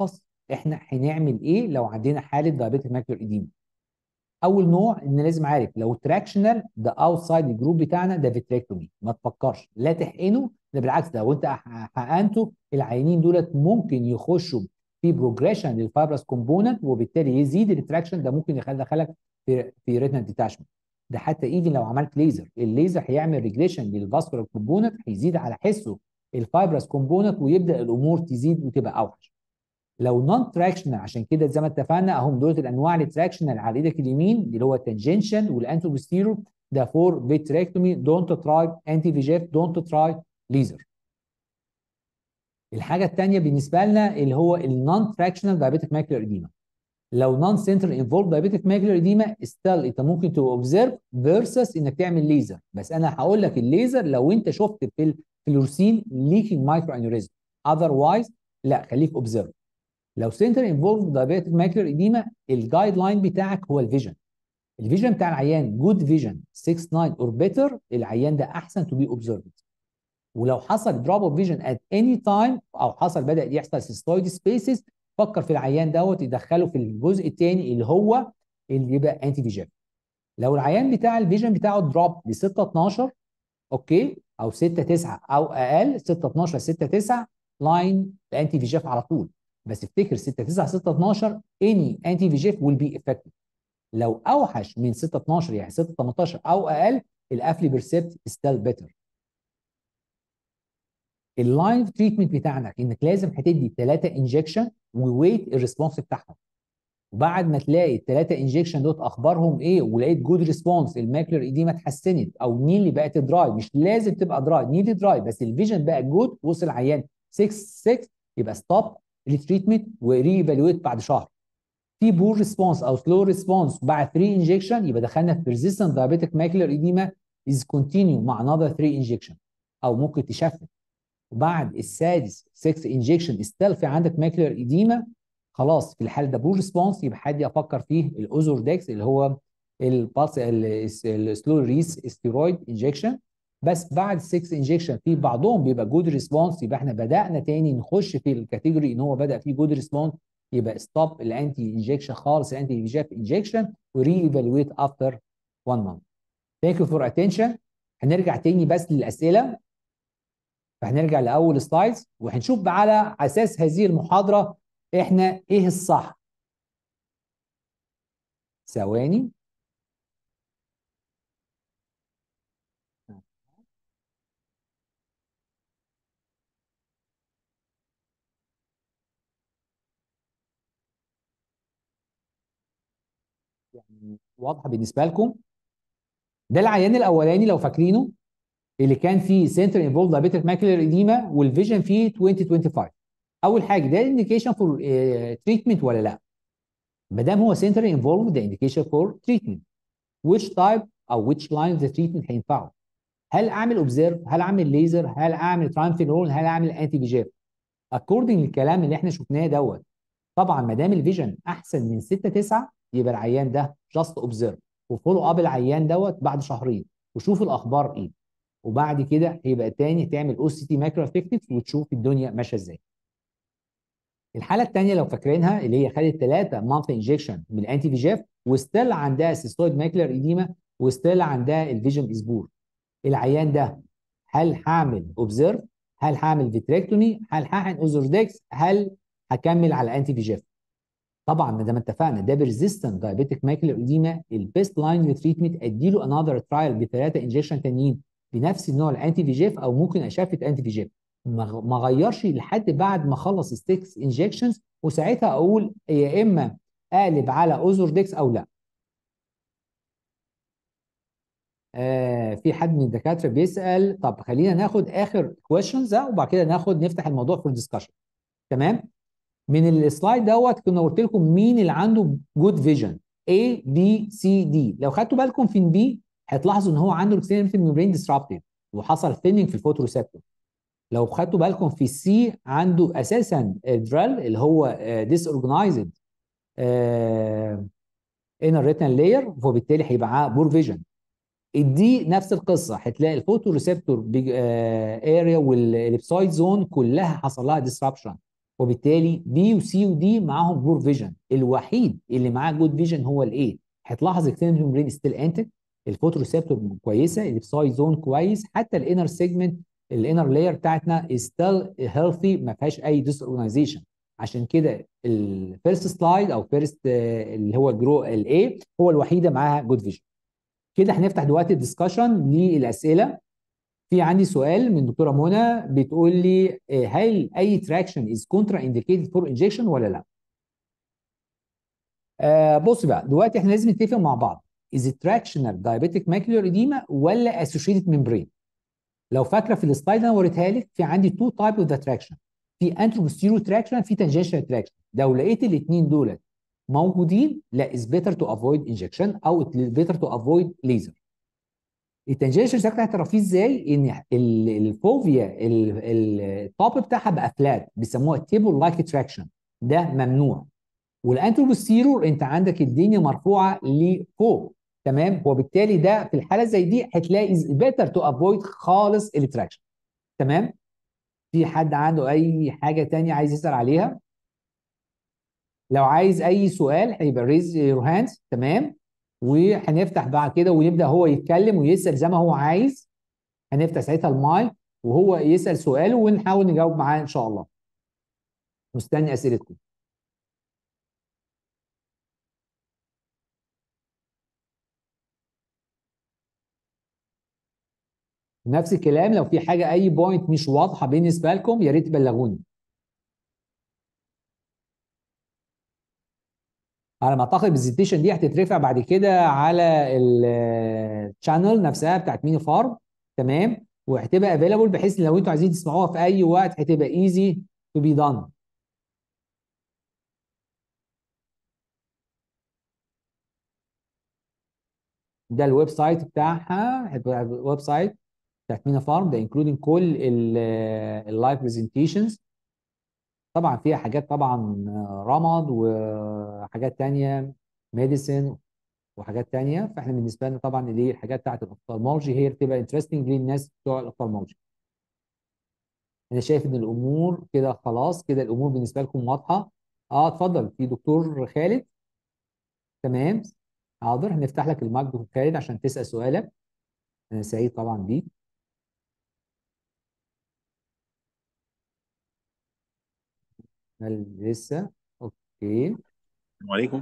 احنا هنعمل ايه لو عندنا حاله دايابيتيك ماكيولار اديما اول نوع ان لازم عارف لو تراكشنال ده اوتسايد الجروب بتاعنا ده فيتريكتومي ما تفكرش لا تحقنه ده بالعكس لو انت حقنته العيانين دولت ممكن يخشوا في بروجريشن للفايبرس كومبوننت وبالتالي يزيد التراكشن ده ممكن يدخلك في في ريتنال ديتاشمنت ده حتى ايفن لو عملت ليزر الليزر هيعمل ريجريشن للفاسكولار كومبوننت هيزيد على حسه الفايبرس كومبوننت ويبدا الامور تزيد وتبقى اوحش لو نون تراكشنال عشان كده زي ما اتفقنا اهم دول الانواع التراكشنال على ايدك اليمين اللي هو التنجنشن والانتروبستيرو ده فور فيتريكتومي دونت تراي انتي فيجيف دونت تراي ليزر الحاجه الثانيه بالنسبه لنا اللي هو النون تراكشنال دايابيتيك ماكيولار اديما لو نون سنترال انفولد دايابيتيك ماكيولار اديما ستيل انت ممكن تو اوبزرف فيرسس انك تعمل ليزر بس انا هقول لك الليزر لو انت شفت في الفلورسين ليكينج مايكرو انيوريزم اذروايز لا خليك اوبزرف لو سنتر انفولد دايابيتيك ماكيولار اديما الجايد لاين بتاعك هو الفيجن الفيجن بتاع العيان جود فيجن 6 9 اور بيتر العيان ده احسن تو بي اوبزرفد ولو حصل دروب اوف فيجن ات اني تايم او حصل بدا يحصل سيستويد سبيسز فكر في العيان دوت يدخله في الجزء الثاني اللي هو اللي يبقى انتي فيجن لو العيان بتاع الفيجن بتاعه دروب ل 6 12 اوكي او 6 9 او اقل 6 12 6 9 لاين الانتي فيجيف على طول بس افتكر 6 9 6 12 اني انتي فيجيف ويل بي افكتيف لو اوحش من 6 12 يعني 6 18 او اقل الافلي بيرسبت ستيل بيتر اللاين تريتمنت بتاعنا انك لازم هتدي ثلاثه انجكشن وويت الريسبونس بتاعهم وبعد ما تلاقي الثلاثه انجكشن دوت اخبارهم ايه ولقيت جود ريسبونس الماكلر ايديما اتحسنت او نيلي بقت دراي مش لازم تبقى دراي نيلي دراي بس الفيجن بقى جود وصل عيان 6 6 يبقى ستوب التريتمنت وري ايفالويت بعد شهر في بور ريسبونس او سلو ريسبونس بعد 3 انجكشن يبقى دخلنا في ريزيستنت دايابيتيك ماكلر ايديما از كونتينيو مع انذر 3 انجكشن او ممكن تشفت وبعد السادس 6 انجكشن ستيل في عندك ماكلر ايديما خلاص في الحال ده بور ريسبونس يبقى حد افكر فيه الاوزوردكس اللي هو الباس السلو ريس ستيرويد انجكشن بس بعد 6 انجكشن في بعضهم بيبقى جود ريسبونس يبقى احنا بدانا تاني نخش في الكاتيجوري ان هو بدا فيه جود ريسبونس يبقى ستوب الانتي انجكشن خالص الانتي ايجاف انجكشن وري ايفالويت افتر 1 مانث ثانك يو فور اتنشن هنرجع تاني بس للاسئله فهنرجع لاول سلايدز وهنشوف بقى على اساس هذه المحاضره احنا ايه الصح ثواني يعني واضحه بالنسبه لكم ده العيان الاولاني لو فاكرينه اللي كان فيه سنتر انفولد دايابيتيك ماكيولار اديما والفيجن فيه 2025 اول حاجه ده انديكيشن فور تريتمنت ولا لا ما دام هو سنتر انفولد ده انديكيشن فور تريتمنت which type او which line of the treatment هينفعه هل اعمل اوبزيرف هل اعمل ليزر هل اعمل ترانفينول هل اعمل انتي فيجيف اكوردنج للكلام اللي احنا شفناه دوت طبعا ما دام الفيجن احسن من 6 9 يبقى العيان ده جاست اوبزيرف وفولو اب العيان دوت بعد شهرين وشوف الاخبار ايه وبعد كده هيبقى تاني تعمل او سي تي ماكرو افكتيف وتشوف الدنيا ماشيه ازاي الحاله الثانيه لو فاكرينها اللي هي خدت 3 مانث انجكشن من الانتي فيجيف وستيل عندها سيستويد ماكلر ايديما وستيل عندها الفيجن اسبور العيان ده هل هعمل اوبزرف هل هعمل فيتريكتومي هل هحقن اوزوردكس هل هكمل على انتي فيجيف طبعا ما دام اتفقنا ده بريزيستنت دايابيتيك ماكلر ايديما البيست لاين تريتمنت اديله انذر ترايل بثلاثه انجكشن تانيين بنفس النوع الانتي فيجيف او ممكن اشفت انتي فيجيف ما غيرش لحد بعد ما اخلص ستيكس انجكشنز وساعتها اقول يا اما اقلب على اوزوردكس او لا آه في حد من الدكاتره بيسال طب خلينا ناخد اخر كويشنز وبعد كده ناخد نفتح الموضوع في الدسكشن تمام من السلايد دوت كنا قلت لكم مين اللي عنده جود فيجن A B C D لو خدتوا بالكم في B هتلاحظوا ان هو عنده الاكسترنال ميمبرين ديسربتد وحصل ثيننج في الفوتوريسبتور لو خدتوا بالكم في السي عنده اساسا درال اللي هو ديس اورجنايزد انر ريتنال لاير وبالتالي هيبقى معاه بور فيجن الدي نفس القصه هتلاقي الفوتوريسبتور اريا والابسايد زون كلها حصل لها ديسربشن وبالتالي بي وسي ودي معاهم بور فيجن الوحيد اللي معاه جود فيجن هو الايه هتلاحظ اكسترنال ميمبرين ستيل انتك الفوتو ريسبتور كويسه الابساي زون كويس حتى الانر سيجمنت الانر لاير بتاعتنا ستيل هيلثي ما فيهاش اي ديس اورجانيزيشن عشان كده الفيرست سلايد او فيرست اللي هو الجرو الاي هو الوحيده معاها جود فيجن كده هنفتح دلوقتي الدسكشن للاسئله في عندي سؤال من دكتوره منى بتقول لي هل اي تراكشن از كونترا انديكيتد فور انجكشن ولا لا؟ آه بص بقى دلوقتي احنا لازم نتفق مع بعض از تراكشنال دايابيتيك ماكيولار اديما ولا اسوشيتد ممبرين؟ لو فاكره في السلايد اللي انا وريتها لك في عندي تو تايب اوف ذا تراكشن في انتروبوستيريو تراكشن في تانجنشال تراكشن لو لقيت الاثنين دول موجودين لا از بيتر تو افويد انجكشن او بيتر تو افويد ليزر التانجنشال تراكشن هتعرفيه ازاي ان الفوفيا التوب بتاعها بقى فلات بيسموها تيبل لايك تراكشن ده ممنوع والانتروبوستيرور انت عندك الدنيا مرفوعه لفوق تمام وبالتالي ده في الحاله زي دي هتلاقي بيتر تو افويد خالص التراكشن تمام في حد عنده اي حاجه تانية عايز يسال عليها لو عايز اي سؤال هيبقى ريز يور هاندز تمام وهنفتح بعد كده ونبدا هو يتكلم ويسال زي ما هو عايز هنفتح ساعتها المايك وهو يسال سؤاله ونحاول نجاوب معاه ان شاء الله مستني اسئلتكم نفس الكلام لو في حاجه اي بوينت مش واضحه بالنسبه لكم يا ريت تبلغوني على ما اعتقد البرزنتيشن دي هتترفع بعد كده على الشانل نفسها بتاعت ميني فارم تمام وهتبقى افيلابل بحيث لو انتوا عايزين تسمعوها في اي وقت هتبقى ايزي تو بي دان ده الويب سايت بتاعها هتبقى الويب سايت بتاعت مينا فارم ده انكلودنج كل اللايف برزنتيشنز طبعا فيها حاجات طبعا رمض وحاجات تانية ميديسن وحاجات تانية فاحنا بالنسبه لنا طبعا دي الحاجات بتاعت الاوفثالمولوجي هي بتبقى انترستنج للناس بتوع الاوفثالمولوجي انا شايف ان الامور كده خلاص كده الامور بالنسبه لكم واضحه اه اتفضل في دكتور خالد تمام حاضر هنفتح لك المايك دكتور خالد عشان تسال سؤالك انا سعيد طبعا بيك هل لسه اوكي السلام عليكم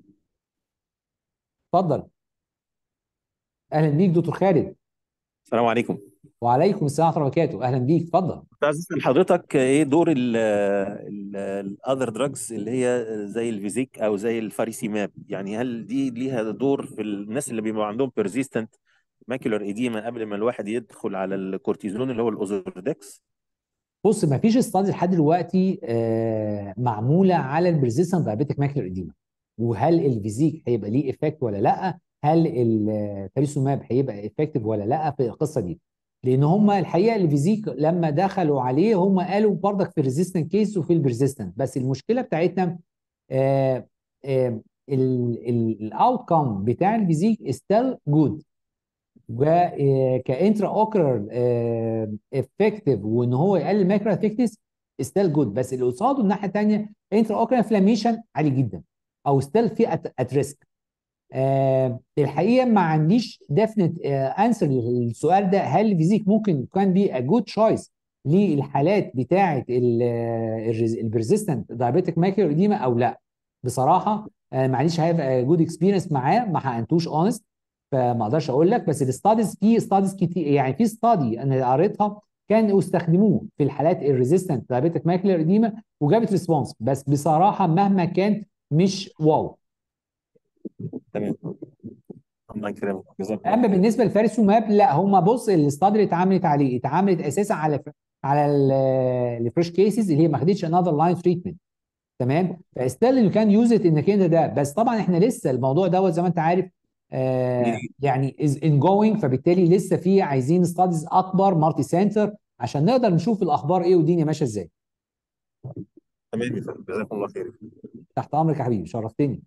اتفضل اهلا بيك دكتور خالد السلام عليكم وعليكم السلام ورحمه الله وبركاته اهلا بيك اتفضل كنت عايز اسال حضرتك ايه دور الاذر دراجز اللي هي زي الفيزيك او زي الفاريسيماب يعني هل دي ليها دور في الناس اللي بيبقى عندهم بيرزيستنت ماكيولار ايديما قبل ما الواحد يدخل على الكورتيزون اللي هو الاوزوردكس بص ما فيش ستادي لحد دلوقتي آه معموله على البرزيستنت دايابيتيك ماكيولار اديما وهل الفيزيك هيبقى ليه افكت ولا لا هل الفاريسوماب هيبقى افكتيف ولا لا في القصه دي لان هم الحقيقه الفيزيك لما دخلوا عليه هم قالوا برضك في الريزيستنت كيس وفي البرزيستنت بس المشكله بتاعتنا آه آه الاوت كام بتاع الفيزيك ستيل جود وكانترا اوكرر افكتيف وان هو يقلل ماكرو افكتس ستيل جود بس اللي قصاده الناحيه الثانيه انترا اوكرر انفلاميشن عالي جدا او ستيل في ات ريسك آه الحقيقه ما عنديش ديفنت انسر للسؤال ده هل الفيزيك ممكن كان بي ا جود تشويس للحالات بتاعه البرزيستنت دايابيتيك ماكيولار اديما او لا بصراحه آه ما عنديش هاف جود اكسبيرينس معاه ما حقنتوش اونست فما اقدرش اقول لك بس الستاديز في ستاديز كتير يعني في ستادي انا قريتها كانوا استخدموه في الحالات الريزيستنت دايابيتيك ماكيولار اديما وجابت ريسبونس بس بصراحه مهما كان مش واو تمام الله يكرمك جزاك الله اما بالنسبه للفارسوماب لا هم بص الاستادي اللي اتعملت عليه اتعملت اساسا على على الفريش كيسز اللي هي ما خدتش انذر لاين تريتمنت تمام فاستيل يو كان يوز ات انك انت ده بس طبعا احنا لسه الموضوع دوت زي ما انت عارف آه يعني از ان جوينج فبالتالي لسه في عايزين ستاديز اكبر مالتي سنتر عشان نقدر نشوف الاخبار ايه والدنيا ماشيه ازاي تمام يا فندم جزاك الله خير تحت امرك يا حبيبي شرفتني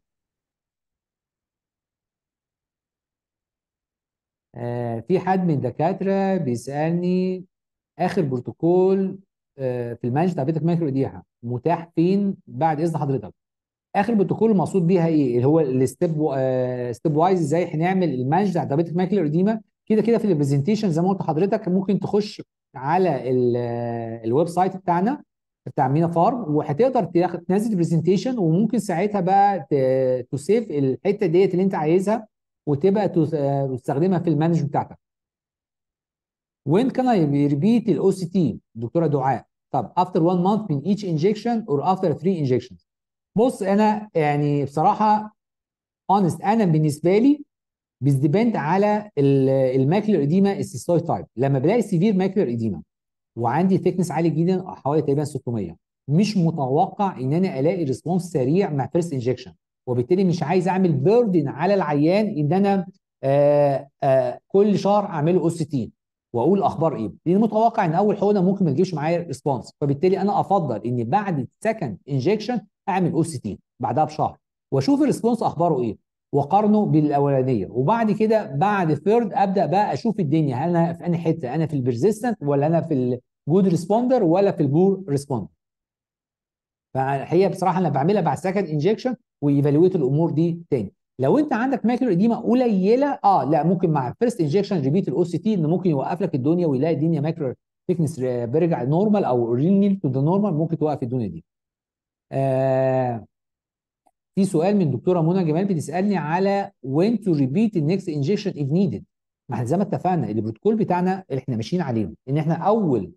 آه في حد من الدكاتره بيسالني اخر بروتوكول آه في المانج دايابيتك مايكرو اديها متاح فين بعد اذن حضرتك اخر بروتوكول المقصود بيها ايه اللي هو الستيب ستيب وايز ازاي هنعمل المانج بتاع دايابيتك ماكلر اديما كده كده في البرزنتيشن زي ما قلت لحضرتك ممكن تخش على الويب سايت بتاعنا بتاع مينا فارم وهتقدر تنزل برزنتيشن وممكن ساعتها بقى تسيف الحته ديت اللي انت عايزها وتبقى تستخدمها في المانج بتاعتك. When can I repeat الاو سي تي دكتوره دعاء؟ طب after one month من each injection or after three injections. بص انا يعني بصراحه honest انا بالنسبه لي بيديبند على الماكلر اديما السيستويد تايب لما بلاقي سيفير ماكلر اديما وعندي ثيكنس عالي جدا حوالي تقريبا 600 مش متوقع ان انا الاقي ريسبونس سريع مع فيرست انجكشن وبالتالي مش عايز اعمل بيردن على العيان ان انا آآ آآ كل شهر اعمله او سي تي واقول اخبار ايه لان متوقع ان اول حقنه ممكن ما تجيبش معايا ريسبونس فبالتالي انا افضل ان بعد سكند انجكشن اعمل او سي تي بعدها بشهر واشوف الريسبونس اخباره ايه وقارنه بالاولانيه وبعد كده بعد ثيرد ابدا بقى اشوف الدنيا هل انا في انهي حته انا في البرزيستنت ولا انا في الجود ريسبوندر ولا في البور ريسبوندر فهي بصراحه انا بعملها بعد سكند انجكشن وايفالويت الامور دي تاني لو انت عندك ماكلر اديما قليله اه لا ممكن مع فيرست انجكشن ريبيت الاو سي تي ان ممكن يوقف لك الدنيا ويلاقي الدنيا ماكلر ثيكنس بيرجع نورمال او رينيل تو ذا نورمال ممكن توقف الدنيا دي آه في سؤال من دكتوره منى جمال بتسالني على when to repeat the next injection if needed ما احنا زي ما اتفقنا البروتوكول بتاعنا اللي احنا ماشيين عليه ان احنا اول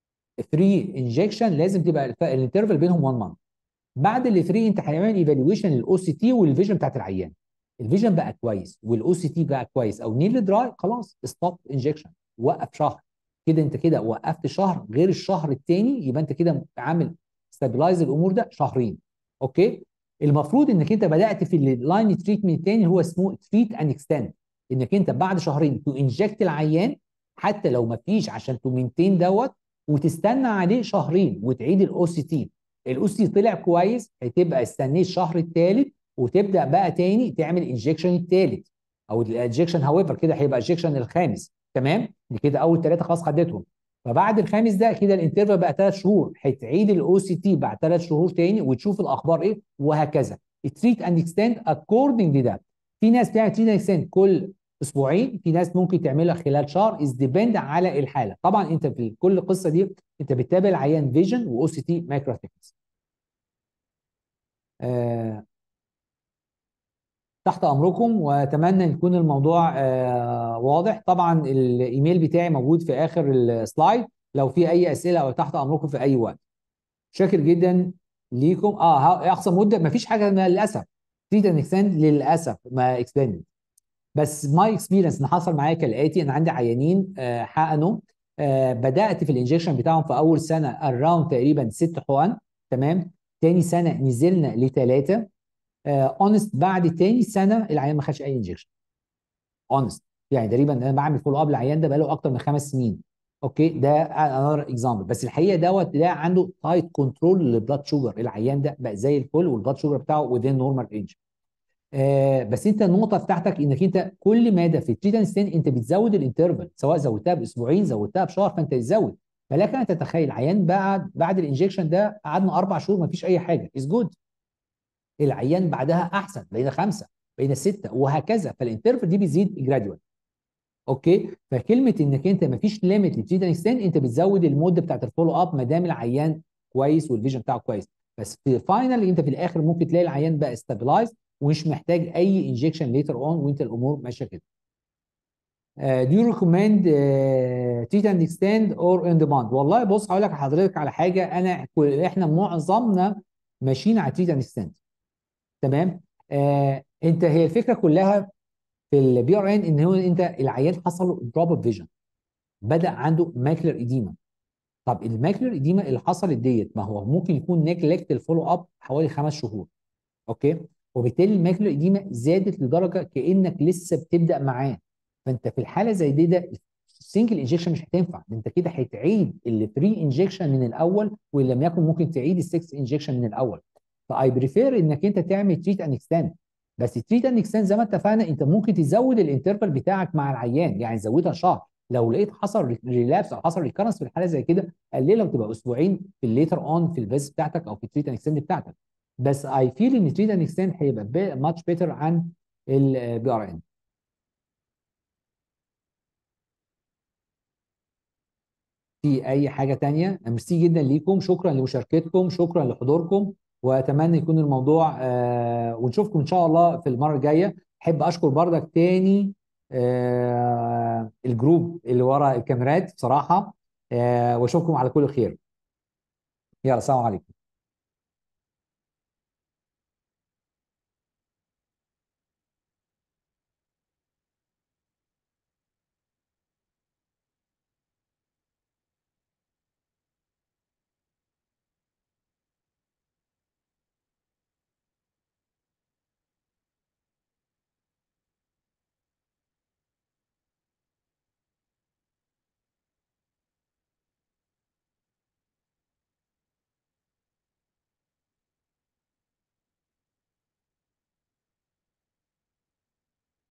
3 انجكشن لازم تبقى الانترفال بينهم 1 مانث بعد ال 3 انت هتعمل ايفالويشن للاو سي تي والفيجن بتاعت العيان الفيجن بقى كويس والاو سي تي بقى كويس او نيل دراي خلاص ستوب انجكشن وقف شهر كده انت كده وقفت شهر غير الشهر الثاني يبقى انت كده عامل ستابلايز الامور ده شهرين اوكي المفروض انك انت بدات في اللاين تريتمنت الثاني هو اسمه تريت اند اكستند انك انت بعد شهرين تو انجكت العيان حتى لو ما فيش عشان تو مينتين دوت وتستنى عليه شهرين وتعيد الاو سي تي الاو سي تي طلع كويس هتبقى استنيت الشهر الثالث وتبدا بقى تاني تعمل انجكشن الثالث او الانجكشن هاويفر كده هيبقى انجكشن الخامس تمام كده اول ثلاثه خلاص خدتهم فبعد الخامس ده كده الانترفال بقى ثلاث شهور هتعيد الاو سي تي بعد ثلاث شهور تاني وتشوف الاخبار ايه وهكذا التريت اند اكستند اكوردنج لده في ناس بتعمل تريت اند اكستند كل اسبوعين في ناس ممكن تعملها خلال شهر از ديبند على الحاله طبعا انت في كل القصه دي انت بتتابع العيان فيجن واو سي تي مايكرو ثيكنس آه تحت امركم واتمنى يكون الموضوع آه واضح طبعا الايميل بتاعي موجود في اخر السلايد لو في اي اسئله او تحت امركم في اي وقت شاكر جدا ليكم اه اقصى مده ما فيش حاجه للاسف تريد ان اكستند للاسف ما اكسبندد بس ماي اكسبيرينس اللي حصل معايا كالاتي انا عندي عيانين آه حقنوا آه بدات في الانجكشن بتاعهم في اول سنه اراوند تقريبا ست حقن تمام تاني سنه نزلنا لثلاثه اونست بعد تاني سنه العيان ما خدش اي انجكشن اونست يعني تقريبا انا بعمل فولو اب للعيان ده بقاله اكتر من خمس سنين اوكي ده انذر اكزامبل بس الحقيقه دوت ده عنده تايت كنترول للبلاد شوجر العيان ده بقى زي الفل والبلاد شوجر بتاعه وذين نورمال رينج آه بس انت النقطه بتاعتك انك انت كل ماده في التريتمنت ستين انت بتزود الانترفال سواء زودتها باسبوعين زودتها بشهر فانت تزود فلك ان تتخيل عيان بعد بعد الانجكشن ده قعدنا اربع شهور ما فيش اي حاجه از جود العيان بعدها احسن بقينا خمسه بقينا سته وهكذا فالانترفال دي بيزيد جراديوال اوكي فكلمه انك انت ما فيش ليميت لتريد اكستند انت بتزود المده بتاعت الفولو اب ما دام العيان كويس والفيجن بتاعه كويس بس في الفاينل انت في الاخر ممكن تلاقي العيان بقى استابلايز ومش محتاج اي انجكشن ليتر اون وانت الامور ماشيه كده Uh, do you recommend uh, treat and extend or on demand؟ والله بص هقول لك لحضرتك على حاجه انا احنا معظمنا ماشيين على treat and extend تمام آه انت هي الفكره كلها في البي ار ان ان هو انت العيان حصل له دروب اوف فيجن بدا عنده ماكلر اديما طب الماكلر اديما اللي حصلت ديت ما هو ممكن يكون نيجلكت الفولو اب حوالي خمس شهور اوكي وبالتالي الماكلر اديما زادت لدرجه كانك لسه بتبدا معاه فانت في الحاله زي دي ده السنجل انجكشن مش هتنفع انت كده هتعيد الثري انجكشن من الاول وان لم يكن ممكن تعيد السكس انجكشن من الاول فاي بريفير انك انت تعمل تريت اند اكستند بس تريت اند اكستند زي ما اتفقنا انت ممكن تزود الانترفال بتاعك مع العيان يعني زودها شهر لو لقيت حصل ريلابس او حصل ريكرنس في الحاله زي كده قللها وتبقى اسبوعين في الليتر اون في الفيز بتاعتك او في التريت اند اكستند بتاعتك بس اي فيل ان التريت اند اكستند هيبقى ماتش بيتر عن البي ار ان في اي حاجه تانية ميرسي جدا ليكم شكرا لمشاركتكم شكرا لحضوركم واتمنى يكون الموضوع آه ونشوفكم ان شاء الله في المره الجايه احب اشكر بردك تاني آه الجروب اللي ورا الكاميرات بصراحه آه واشوفكم على كل خير يلا السلام عليكم